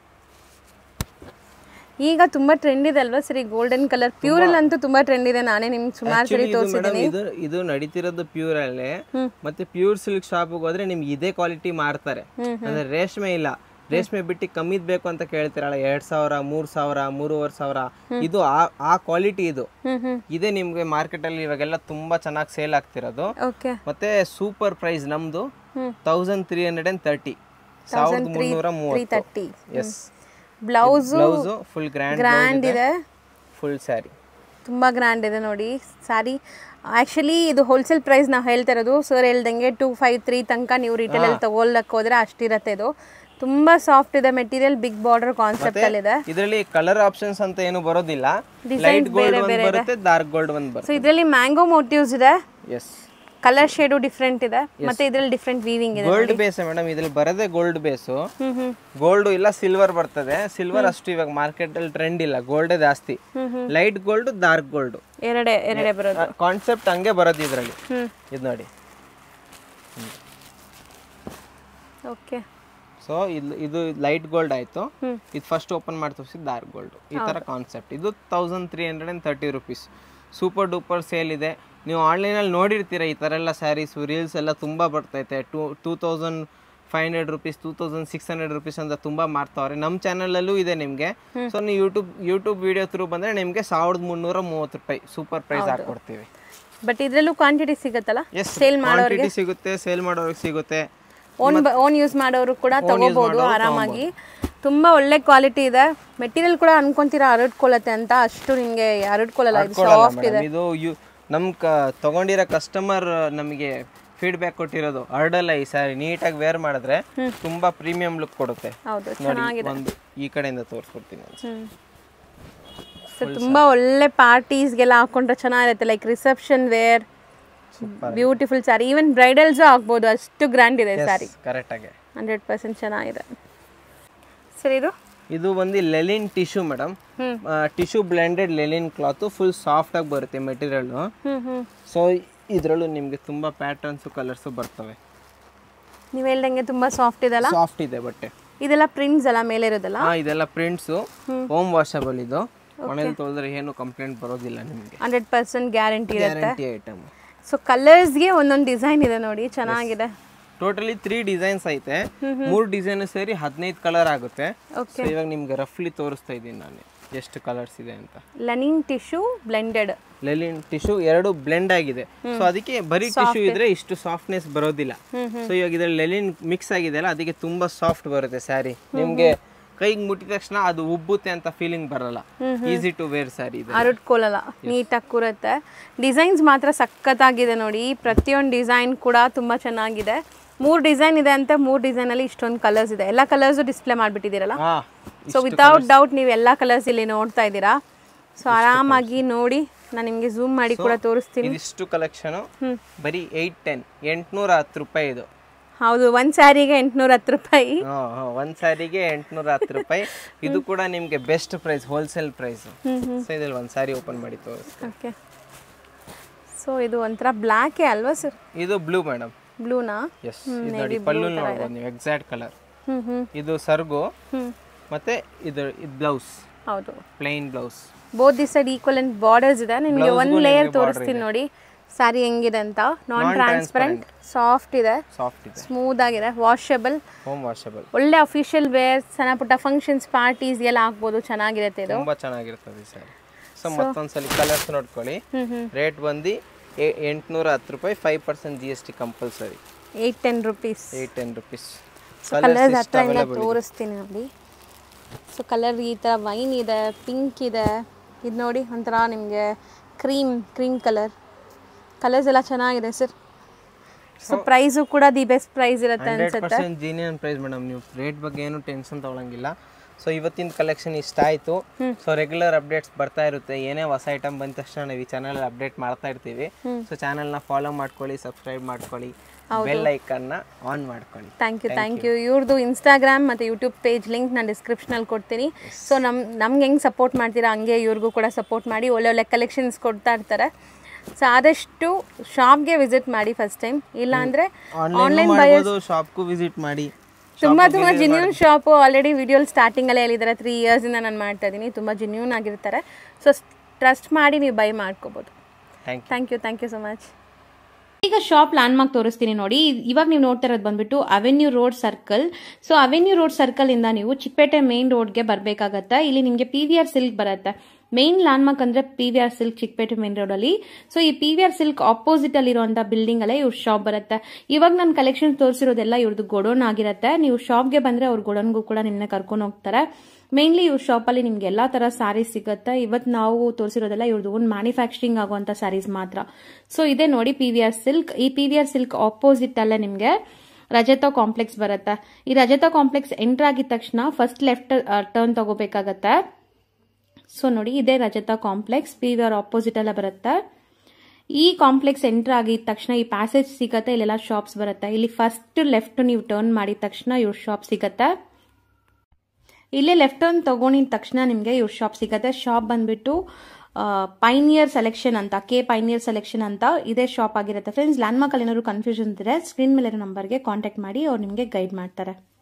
ಈಗ ತುಂಬ ಟ್ರೆಂಡ್ ಇದೆ ಅಲ್ವಾ ಸರಿ ಗೋಲ್ಡನ್ ಕಲರ್ ಪ್ಯೂರಲ್ಲಿ ಅಂತೂ ತುಂಬ ಟ್ರೆಂಡ್ ಇದೆ ನಾನೇ ನಿಮ್ಗೆ ಸುಮಾರು ಸರಿ ಇದು ಮೇಡಮ್ ಇದು ಇದು ನಡೀತಿರೋದು ಪ್ಯೂರ್ ಅಲ್ಲೇ ಮತ್ತೆ ಪ್ಯೂರ್ ಸಿಲ್ಕ್ ಶಾಪ್ಗೆ ಹೋದ್ರೆ ನಿಮ್ಗೆ ಇದೇ ಕ್ವಾಲಿಟಿ ಮಾರ್ತಾರೆ ಅಂದ್ರೆ ರೇಷ್ಮೆ ಇಲ್ಲ ರೇಷ್ಮೆ ಬಿಟ್ಟು ಕಮ್ಮಿದ್ ಬೇಕು ಅಂತ ಕೇಳ್ತಿರಲ್ಲ ಎರಡ್ ಸಾವಿರ ಮೂರ್ ಸಾವಿರ ಮೂರುವರೆ ಸಾವಿರ ಇದು ಆ ಆ ಕ್ವಾಲಿಟಿ ಇದು ಹ್ಞೂ ಹ್ಞೂ ಇದೇ ನಿಮ್ಗೆ ಮಾರ್ಕೆಟ್ ಅಲ್ಲಿ ಇವಾಗೆಲ್ಲ ತುಂಬಾ ಚೆನ್ನಾಗಿ ಸೇಲ್ ಆಗ್ತಿರೋದು ಓಕೆ ಮತ್ತೆ ಸೂಪರ್ ಪ್ರೈಸ್ ನಮ್ದು thousand three hundred and thirty ಸಾವಿರದ ಮುನ್ನೂರ ತ್ರೀ ಮೂವತ್ತು thirty yes blouse blouse full grand grand ಇದೆ ಫುಲ್ ಸ್ಯಾರಿ ತುಂಬ ಗ್ರ್ಯಾಂಡ್ ಇದೆ ನೋಡಿ ಸ್ಯಾರಿ ಆ್ಯಕ್ಚುಲಿ ಇದು ಹೋಲ್ಸೇಲ್ ಪ್ರೈಸ್ ನಾವು ಹೇಳ್ತಾ ಇರೋದು ಸರ್ ಹೇಳ್ದಂಗೆ ಟೂ ಫೈವ್ ತ್ರೀ ತನಕ ನೀವು ರಿಟೇಲಲ್ಲಿ ತಗೊಳ್ಳಕ್ಕೆ ಹೋದ್ರೆ ಅಷ್ಟಿರತ್ತೆ ಇದು ತುಂಬ ಸಾಫ್ಟ್ ಇದೆ ಮೆಟೀರಿಯಲ್ ಬಿಗ್ ಬಾರ್ಡರ್ ಕಾನ್ಸೆಪ್ಟಲ್ಲಿದೆ ಇದರಲ್ಲಿ ಕಲರ್ ಆಪ್ಷನ್ಸ್ ಅಂತ ಏನು ಬರೋದಿಲ್ಲ ಲೈಟ್ ಗೋಲ್ಡ್ ಒಂದ್ ಬರುತ್ತೆ ಡಾರ್ಕ್ ಗೋಲ್ಡ್ ಒಂದ್ ಸೊ ಬರುತ್ತೆ ಇದರಲ್ಲಿ ಮ್ಯಾಂಗೋ ಮೋಟಿವ್ಸ್ ಇದೆ ಎಸ್ ಕಲರ್ ಶೇಡು ಡಿಫ್ರೆಂಟ್ ಇದೆ ಮತ್ತೆ ಇದರಲ್ಲಿ ಡಿಫ್ರೆಂಟ್ ವೀವಿಂಗ್ ಇದೆ ಗೋಲ್ಡ್ ಬೇಸ್ ಮೇಡಮ್ ಇದ್ರಲ್ಲಿ ಬರದೇ ಗೋಲ್ಡ್ ಬೇಸು ಹ್ಮ್ ಹ್ಮ್ ಗೋಲ್ಡ್ ಇಲ್ಲ ಸಿಲ್ವರ್ ಬರ್ತದೆ ಸಿಲ್ವರ್ ಅಷ್ಟು ಇವಾಗ ಮಾರ್ಕೆಟ್ ಅಲ್ಲಿ ಟ್ರೆಂಡ್ ಇಲ್ಲ ಗೋಲ್ಡೇ ಜಾಸ್ತಿ ಲೈಟ್ ಗೋಲ್ಡ್ ಡಾರ್ಕ್ ಗೋಲ್ಡ್ ಎರಡೇ ಎರಡೇ ಬರೋದು ಕಾನ್ಸೆಪ್ಟ್ ಹಂಗೆ ಬರೋದು ಇದರಲ್ಲಿ ಹ್ಮ್ ಇದು ನೋಡಿ ಓಕೆ ಸೊ ಇದು ಇದು ಲೈಟ್ ಗೋಲ್ಡ್ ಆಯ್ತು ಇದು ಫಸ್ಟ್ ಓಪನ್ ಮಾಡಿ ತೋರಿಸಿದ್ದು ಡಾರ್ಕ್ ಗೋಲ್ಡ್ ಈ ತರ ಕಾನ್ಸೆಪ್ಟ್ ಇದು thousand three hundred and thirty rupees super duper sale ಇದೆ ನೀವು ಆನ್ಲೈನಲ್ಲಿ ನೋಡಿರ್ತೀರ ಈ ಥರ ಎಲ್ಲ ಸ್ಯಾರೀಸು ರೀಲ್ಸ್ ಎಲ್ಲ ತುಂಬ ಬರ್ತೈತೆ two two thousand five hundred rupees two thousand six hundred rupees ಅಂತ ತುಂಬಾ ಮಾರ್ತಾವ್ರೆ ನಮ್ಮ ಚಾನಲಲ್ಲೂ ಇದೆ ನಿಮಗೆ ಸೊ ನೀವು ಯೂಟ್ಯೂಬ್ ಯೂಟ್ಯೂಬ್ ವಿಡಿಯೋ ಥ್ರೂ ಬಂದ್ರೆ ನಿಮಗೆ ಸಾವಿರದ ಮುನ್ನೂರ ಮೂವತ್ತು ರೂಪಾಯಿ ಸೂಪರ್ ಪ್ರೈಸ್ ಹಾಕೊಡ್ತೀವಿ ಬಟ್ ಇದ್ರಲ್ಲೂ ಕ್ವಾಂಟಿಟಿ ಸಿಗುತ್ತಲ್ಲ ಎಸ್ ಸೇಲ್ ಕ್ವಾಂಟಿಟಿ ಸಿಗುತ್ತೆ ಸೇಲ್ ಮಾಡೋರಿಗೆ ಸಿಗುತ್ತೆ ಓನ್ ಓನ್ ಯೂಸ್ ಮಾಡೋರು ಕೂಡ ತಗೋಬಹುದು ಆರಾಮಾಗಿ ತುಂಬಾ ಒಳ್ಳೆ ಕ್ವಾಲಿಟಿ ಇದೆ ಮೆಟೀರಿಯಲ್ ಕೂಡ ಅನ್ಕೊಂತೀರಾ ಹರಡ್ಕೊಳ್ಳತ್ತೆ ಅಂತ ಅಷ್ಟು ನಿಮ್ಗೆ ಹರಡ್ಕೊಳ್ಳಲ್ಲ ಇದು ಸಾಫ್ಟ್ ಇದೆ ಮೇಡಮ್ ಇದು ಯು ನಮ್ಮ ಕ ತಗೊಂಡಿರೋ ಕಸ್ಟಮರ್ ನಮಗೆ ಫೀಡ್ಬ್ಯಾಕ್ ಕೊಟ್ಟಿರೋದು ಹರ್ಡಲ್ಲ ಈ ಸಾರಿ ನೀಟಾಗಿ ವೇರ್ ಮಾಡಿದ್ರೆ ತುಂಬಾ ಪ್ರೀಮಿಯಂ ಲುಕ್ ಕೊಡುತ್ತೆ ಹೌದು ನೋಡಿ ಒಂದು ಈ ಕಡೆಯಿಂದ ತೋರಿಸ್ಕೊಡ್ತೀನಿ ನಾನು. ಹ್ಮ್ ಸೊ ತುಂಬಾ ಒಳ್ಳೆ ಪಾರ್ಟೀಸ್ಗೆಲ್ಲ ಹಾಕೊಂಡ್ರೆ ಚೆನ್ನಾಗಿರುತ್ತೆ like reception wear beautiful sari even bridals ಆಗ್ಬೋದು ಅಷ್ಟು ಗ್ರ್ಯಾಂಡ್ ಇದೆ ಸ್ಯಾರಿ ಕರೆಕ್ಟ್ ಆಗಿ ಹಂಡ್ರೆಡ್ ಪರ್ಸೆಂಟ್ ಚೆನ್ನಾಗಿದೆ ಸರಿ ಇದು ಇದು ಬಂದು ಲೆಲಿನ್ ಟಿಶ್ಯೂ ಮೇಡಮ್ ಹ್ಮ್. Tissue blended linen cloth full soft ಆಗಿ ಬರುತ್ತೆ ಮೆಟೀರಿಯಲ್ ಹ್ಮ್ ಹ್ಮ್ ಸೊ ಇದರಲ್ಲೂ ನಿಮಗೆ ತುಂಬಾ ಪ್ಯಾಟರ್ನ್ಸ್ ಕಲರ್ಸ್ ಬರ್ತವೆ ನೀವು ಹೇಳ್ದಂಗೆ ತುಂಬಾ ಸಾಫ್ಟ್ ಇದೆಲ್ಲ ಸಾಫ್ಟ್ ಇದೆ ಬಟ್ಟೆ ಇದೆಲ್ಲ ಪ್ರಿಂಟ್ಸ್ ಎಲ್ಲ ಮೇಲೆ ಇರೋದಲ್ಲ ಹಾ ಇದೆಲ್ಲ ಪ್ರಿಂಟ್ಸು ಹೋಮ್ ವಾಷಬಲ್ ಇದು ಮನೇಲಿ ತೊಳೆದ್ರೆ ಏನು ಕಂಪ್ಲೇಂಟ್ ಬರೋದಿಲ್ಲ ನಿಮಗೆ ಹಂಡ್ರೆಡ್ ಪರ್ಸೆಂಟ್ ಗ್ಯಾರಂಟಿ ಇರುತ್ತೆ ಗ್ಯಾರಂಟಿ ಐಟಮ್ ಸೊ ಕಲರ್ಸ್ಗೆ ಒಂದೊಂದು ಡಿಸೈನ್ ಇದೆ ನೋಡಿ ಚೆನ್ನಾಗಿದೆ ಟೋಟಲಿ ತ್ರೀ ಡಿಸೈನ್ಸ್ ಐತೆ ಮೂರು ಡಿಸೈನ್ ಸೇರಿ ಹದಿನೈದು ಕಲರ್ ಆಗುತ್ತೆ ಓಕೆ ಸೊ ಇವಾಗ ನಿಮ್ಗೆ ರಫ್ಲಿ ತೋರಿಸ್ತಾ ಇದ್ದೀನಿ ನಾನು ಎಷ್ಟು ಕಲರ್ಸ್ ಇದೆ ಅಂತ linen tissue blended linen tissue ಎರಡು ಬ್ಲೆಂಡ್ ಆಗಿದೆ ಸೊ ಅದಕ್ಕೆ ಬರೀ ಟಿಶ್ಯೂ ಇದ್ರೆ ಇಷ್ಟು ಸಾಫ್ಟ್ನೆಸ್ ಬರೋದಿಲ್ಲ ಸೊ ಇವಾಗ ಇದ್ರಲ್ಲಿ ಲೆಲಿನ್ ಮಿಕ್ಸ್ ಆಗಿದೆ ಅಲ್ಲ ಅದಕ್ಕೆ ತುಂಬಾ ಸಾಫ್ಟ್ ಬರುತ್ತೆ ಸ್ಯಾರಿ ನಿಮ್ಗೆ ಕೈಗೆ ಮುಟ್ಟಿದ ತಕ್ಷಣ ಅದು ಉಬ್ಬುತ್ತೆ ಅಂತ ಫೀಲಿಂಗ್ ಬರಲ್ಲ ಈಸಿ ಟು ವೇರ್ ಸ್ಯಾರಿ ಇದೆ ಹರಡ್ಕೊಳ್ಳಲ್ಲ ನೀಟಾಗಿ ಕೂರುತ್ತೆ ಡಿಸೈನ್ಸ್ ಮಾತ್ರ ಸಖತ್ತಾಗಿದೆ ನೋಡಿ ಪ್ರತಿಯೊಂದು ಡಿಸೈನ್ ಕೂಡ ತುಂಬ ಚೆನ್ನಾಗಿದೆ ಮೂರು ಡಿಸೈನ್ ಇದೆ ಅಂತ ಮೂರು ಡಿಸೈನಲ್ಲಿ ಇಷ್ಟೊಂದು ಕಲರ್ಸ್ ಇದೆ ಎಲ್ಲ ಕಲರ್ಸು ಡಿಸ್ಪ್ಲೇ ಮಾಡಿಬಿಟ್ಟಿದ್ದೀರಲ್ಲ ಹಾ ಸೊ ವಿತೌಟ್ ಡೌಟ್ ನೀವು ಎಲ್ಲ ಕಲರ್ಸ್ ಇಲ್ಲಿ ನೋಡ್ತಾ ಇದ್ದೀರಾ ಸೊ ಆರಾಮಾಗಿ ನೋಡಿ ನಾನು ನಿಮಗೆ ಝೂಮ್ ಮಾಡಿ ಕೂಡ ತೋರಿಸ್ತೀನಿ ಇದಿಷ್ಟು ಕಲೆಕ್ಷನ್ ಬರೀ ಏಯ್ಟ್ ಟೆನ್ ಎಂಟ್ನೂರ ಹತ್ತು ರೂಪಾಯಿ ಇದು ಹೌದು ಒಂದು ಸ್ಯಾರಿಗೆ ಎಂಟುನೂರ ಹತ್ತು ರೂಪಾಯಿ ಹಾ, ಹಾ, ಒಂದ್ ಸ್ಯಾರಿಗೆ ಎಂಟ್ನೂರ ಹತ್ತು ರೂಪಾಯಿ ಇದು ಕೂಡ ನಿಮ್ಗೆ best price wholesale price so ಇದ್ರಲ್ಲಿ ಒಂದ್ ಸ್ಯಾರಿ ಓಪನ್ ಮಾಡಿ ತೋರಿಸ್ತೀನಿ ಓಕೆ ಸೊ ಇದು ಒಂಥರ ಬ್ಲ್ಯಾಕೇ ಅಲ್ವಾ ಸರ್ ಇದು ಬ್ಲೂ ಮೇಡಮ್ ಬ್ಲೂನಾ ಎಸ್ ಇದು ನೋಡಿ ಪಲ್ಲು ನೋಡ್ಬೋದು ನೀವು ಎಕ್ಸಾಕ್ಟ್ ಕಲರ್ ಹ್ಞೂ ಹ್ಞೂ ಇದು ಸರ್ಗು ಹ್ಞೂ ಮತ್ತೆ ಇದು ಇದು ಬ್ಲೌಸ್ ಹೌದು plain blouse both this side equal and borders ಇದೆ ನಿಮಗೆ ಒಂದು ಲೇಯರ್ ತೋರಿಸ್ತೀನಿ ನೋಡಿ ಸ್ಯಾರಿ ಹೆಂಗಿದೆ ಅಂತ ನಾನ್ ಟ್ರಾನ್ಸ್ಪರೆಂಟ್ ಸಾಫ್ಟ್ ಇದೆ ಸಾಫ್ಟ್ ಇದೆ ಸ್ಮೂತ್ ಆಗಿದೆ ವಾಷಬಲ್ ಹೋಮ್ ವಾಷಬಲ್ ಒಳ್ಳೆ ಅಫಿಷಿಯಲ್ ವೇರ್ ಸಣ್ಣ ಪುಟ್ಟ ಫಂಕ್ಷನ್ಸ್ ಪಾರ್ಟೀಸ್ ಎಲ್ಲ ಹಾಕ್ಬೋದು ಚೆನ್ನಾಗಿರುತ್ತೆ ಇದು ತುಂಬಾ ಚೆನ್ನಾಗಿರ್ತದೆ ಈ ಸ್ಯಾರಿ ಸೊ ಮತ್ತೊಂದ್ಸಲಿ ಕಲರ್ಸ್ ನೋಡ್ಕೊಳ್ಳಿ ಹ್ಮ್ ಹ್ಮ್ ರೇಟ್ ಬಂದು ಎಂಟ್ನೂರ ಹತ್ತು ರೂಪಾಯಿ five percent G S T compulsory eight ten rupees eight ten rupees colours ಹತ್ರ ಎಲ್ಲ ತೋರಿಸ್ತೀನಿ ನೋಡಿ ಸೊ ಕಲರ್ ಈ ಥರ ವೈನ್ ಇದೆ ಪಿಂಕ್ ಇದೆ ಇದು ನೋಡಿ ಒಂಥರ ನಿಮಗೆ ಕ್ರೀಮ್ ಕ್ರೀಮ್ ಕಲರ್ ಕಲರ್ಸ್ ಎಲ್ಲ ಚೆನ್ನಾಗಿದೆ ಸರ್ ಸೊ ಪ್ರೈಸು ಕೂಡ ದಿ ಬೆಸ್ಟ್ ಪ್ರೈಸ್ ಇರುತ್ತೆ ಹಂಡ್ರೆಡ್ ಅನ್ಸುತ್ತೆ ಪರ್ಸೆಂಟ್ ಜೀನಿಯನ್ ಪ್ರೈಸ್ ಮೇಡಮ್ ನೀವು ರೇಟ್ ಬಗ್ಗೆ ಏನು ಟೆನ್ಷನ್ ತಗೊಳಂಗಿಲ್ಲ ಸೊ ಇವತ್ತಿನ ಕಲೆಕ್ಷನ್ ಇಷ್ಟ ಆಯಿತು ಸೊ ರೆಗ್ಯುಲರ್ ಅಪ್ಡೇಟ್ಸ್ ಬರ್ತಾ ಇರುತ್ತೆ ಏನೇ ಹೊಸ ಐಟಮ್ ಬಂದ ತಕ್ಷಣ ನಾವು ಈ ಚಾನಲ್ ಅಪ್ಡೇಟ್ ಮಾಡ್ತಾ ಇರ್ತೀವಿ ಸೊ ಚಾನಲ್ನ ಫಾಲೋ ಮಾಡ್ಕೊಳ್ಳಿ ಸಬ್ಸ್ಕ್ರೈಬ್ ಮಾಡ್ಕೊಳ್ಳಿ ಬೆಲ್ ಐಕನ್ನ ಆನ್ ಮಾಡ್ಕೊಳ್ಳಿ ಥ್ಯಾಂಕ್ ಯು ಥ್ಯಾಂಕ್ ಯು ಇವ್ರದ್ದು ಇನ್ಸ್ಟಾಗ್ರಾಮ್ ಮತ್ತು ಯೂಟ್ಯೂಬ್ ಪೇಜ್ ಲಿಂಕ್ ನಾನು ಡಿಸ್ಕ್ರಿಪ್ಷನಲ್ಲಿ ಕೊಡ್ತೀನಿ ಸೊ ನಮ್ಮ ನಮ್ಗೆ ಹೆಂಗೆ ಸಪೋರ್ಟ್ ಮಾಡ್ತೀರಾ ಹಂಗೆ ಇವ್ರಿಗೂ ಕೂಡ ಸಪೋರ್ಟ್ ಮಾಡಿ ಒಳ್ಳೆ ಒಳ್ಳೆ ಕಲೆಕ್ಷನ್ಸ್ ಕೊಡ್ತಾ ಇರ್ತಾರೆ ಸೊ ಆದಷ್ಟು ಶಾಪ್ಗೆ ವಿಸಿಟ್ ಮಾಡಿ ಫಸ್ಟ್ ಟೈಮ್ ಇಲ್ಲಾಂದರೆ ಆನ್ಲೈನ್ ಮಾಡ್ಬೋದು ಶಾಪ್ಗೂ ವಿಸಿಟ್ ಮಾಡಿ ತುಂಬ ತುಂಬ ಜಿನ್ಯೂನ್ ಶಾಪು ಆಲ್ರೆಡಿ ವಿಡಿಯೋಲ್ ಸ್ಟಾರ್ಟಿಂಗಲ್ಲೇ ಹೇಳಿದ್ದಾರೆ ತ್ರೀ ಇಯರ್ಸಿಂದ ನಾನು ಮಾಡ್ತಾ ಇದ್ದೀನಿ ತುಂಬ ಜಿನ್ಯೂನ್ ಆಗಿರ್ತಾರೆ ಸೊ ಟ್ರಸ್ಟ್ ಮಾಡಿ ನೀವು ಬೈ ಮಾಡ್ಕೋಬೋದು thank you thank you thank you so much ಈಗ ಶಾಪ್ ಲ್ಯಾಂಡ್ ಮಾರ್ಕ್ ತೋರಿಸ್ತೀನಿ ನೋಡಿ ಇವಾಗ ನೀವು ನೋಡ್ತಾ ಇರೋದು ಬಂದ್ಬಿಟ್ಟು Avenue Road Circle so Avenue Road Circle ಇಂದ ನೀವು ಚಿಕ್ಕಪೇಟೆ ಮೇನ್ ರೋಡ್ಗೆ ಬರಬೇಕಾಗತ್ತೆ ಇಲ್ಲಿ ನಿಮಗೆ ಪಿ ವಿ ಆರ್ ಸಿಲ್ಕ್ ಬರುತ್ತೆ ಮೇನ್ ಲ್ಯಾಂಡ್ ಮಾರ್ಕ್ ಅಂದ್ರೆ P V R silk Chickpete main road ಅಲ್ಲಿ ಸೊ ಈ P V R silk opposite ಅಲ್ಲಿ ಇರುವಂತ ಬಿಲ್ಡಿಂಗ್ ಅಲ್ಲೇ ಇವ್ರ ಶಾಪ್ ಬರುತ್ತೆ ಇವಾಗ ನಾನು ಕಲೆಕ್ಷನ್ ತೋರಿಸಿರೋದೆಲ್ಲ ಇವ್ರದ್ದು ಗೋಡೌನ್ ಆಗಿರುತ್ತೆ ನೀವು ಶಾಪ್ಗೆ ಬಂದ್ರೆ ಅವ್ರ ಗೋಡೌನ್ಗೂ ಕೂಡ ನಿಮ್ಮನ್ನ ಕರ್ಕೊಂಡು ಹೋಗ್ತಾರೆ ಮೇನ್ಲಿ ಇವ್ರ ಶಾಪಲ್ಲಿ ನಿಮ್ಗೆ ಎಲ್ಲಾ ತರ ಸ್ಯಾರೀಸ್ ಸಿಗುತ್ತೆ ಇವತ್ತು ನಾವು ತೋರಿಸಿರೋದೆಲ್ಲ ಇವ್ರದ್ದು ಓನ್ ಮ್ಯಾನುಫ್ಯಾಕ್ಚರಿಂಗ್ ಆಗುವಂತ ಸ್ಯಾರೀಸ್ ಮಾತ್ರ ಸೊ ಇದೆ ನೋಡಿ ಪಿ ವಿ ಆರ್ ಸಿಲ್ಕ್ ಈ P V R silk opposite ಅಲ್ಲೇ ನಿಮ್ಗೆ ರಜತ ಕಾಂಪ್ಲೆಕ್ಸ್ ಬರುತ್ತೆ ಈ ರಜತ ಕಾಂಪ್ಲೆಕ್ಸ್ ಎಂಟರ್ ಆಗಿದ ತಕ್ಷಣ ಫಸ್ಟ್ ಲೆಫ್ಟ್ ಟರ್ನ್ ತಗೋಬೇಕಾಗತ್ತೆ ಸೊ ನೋಡಿ ಇದೇ Rajata complex P V R opposite ಅಲ್ಲೇ ಬರುತ್ತೆ ಈ ಕಾಂಪ್ಲೆಕ್ಸ್ ಎಂಟರ್ ಆಗಿದ ತಕ್ಷಣ ಈ ಪ್ಯಾಸೇಜ್ ಸಿಗತ್ತೆ ಇಲ್ಲೆಲ್ಲ ಶಾಪ್ಸ್ ಬರುತ್ತೆ ಇಲ್ಲಿ ಫಸ್ಟ್ ಲೆಫ್ಟ್ ನೀವು ಟರ್ನ್ ಮಾಡಿದ ತಕ್ಷಣ ಇವ್ರ ಶಾಪ್ ಸಿಗತ್ತೆ ಇಲ್ಲೇ ಲೆಫ್ಟ್ ಟರ್ನ್ ತಗೊಂಡಿದ ತಕ್ಷಣ ನಿಮಗೆ ಇವ್ರ ಶಾಪ್ ಸಿಗತ್ತೆ ಶಾಪ್ ಬಂದ್ಬಿಟ್ಟು ಪೈನಿಯರ್ ಸೆಲೆಕ್ಷನ್ ಅಂತ ಕೆ ಪೈನಿಯರ್ ಸೆಲೆಕ್ಷನ್ ಅಂತ ಇದೇ ಶಾಪ್ ಆಗಿರುತ್ತೆ ಫ್ರೆಂಡ್ಸ್ ಲ್ಯಾಂಡ್ ಮಾರ್ಕ್ ಅಲ್ಲಿ ಏನಾದ್ರು ಕನ್ಫ್ಯೂಷನ್ ಇದ್ರೆ ಸ್ಕ್ರೀನ್ ಮೇಲೆ ನಂಬರ್ಗೆ ಕಾಂಟ್ಯಾಕ್ಟ್ ಮಾಡಿ ಅವ್ರು ನಿಮಗೆ ಗೈಡ್ ಮಾಡ್ತಾರೆ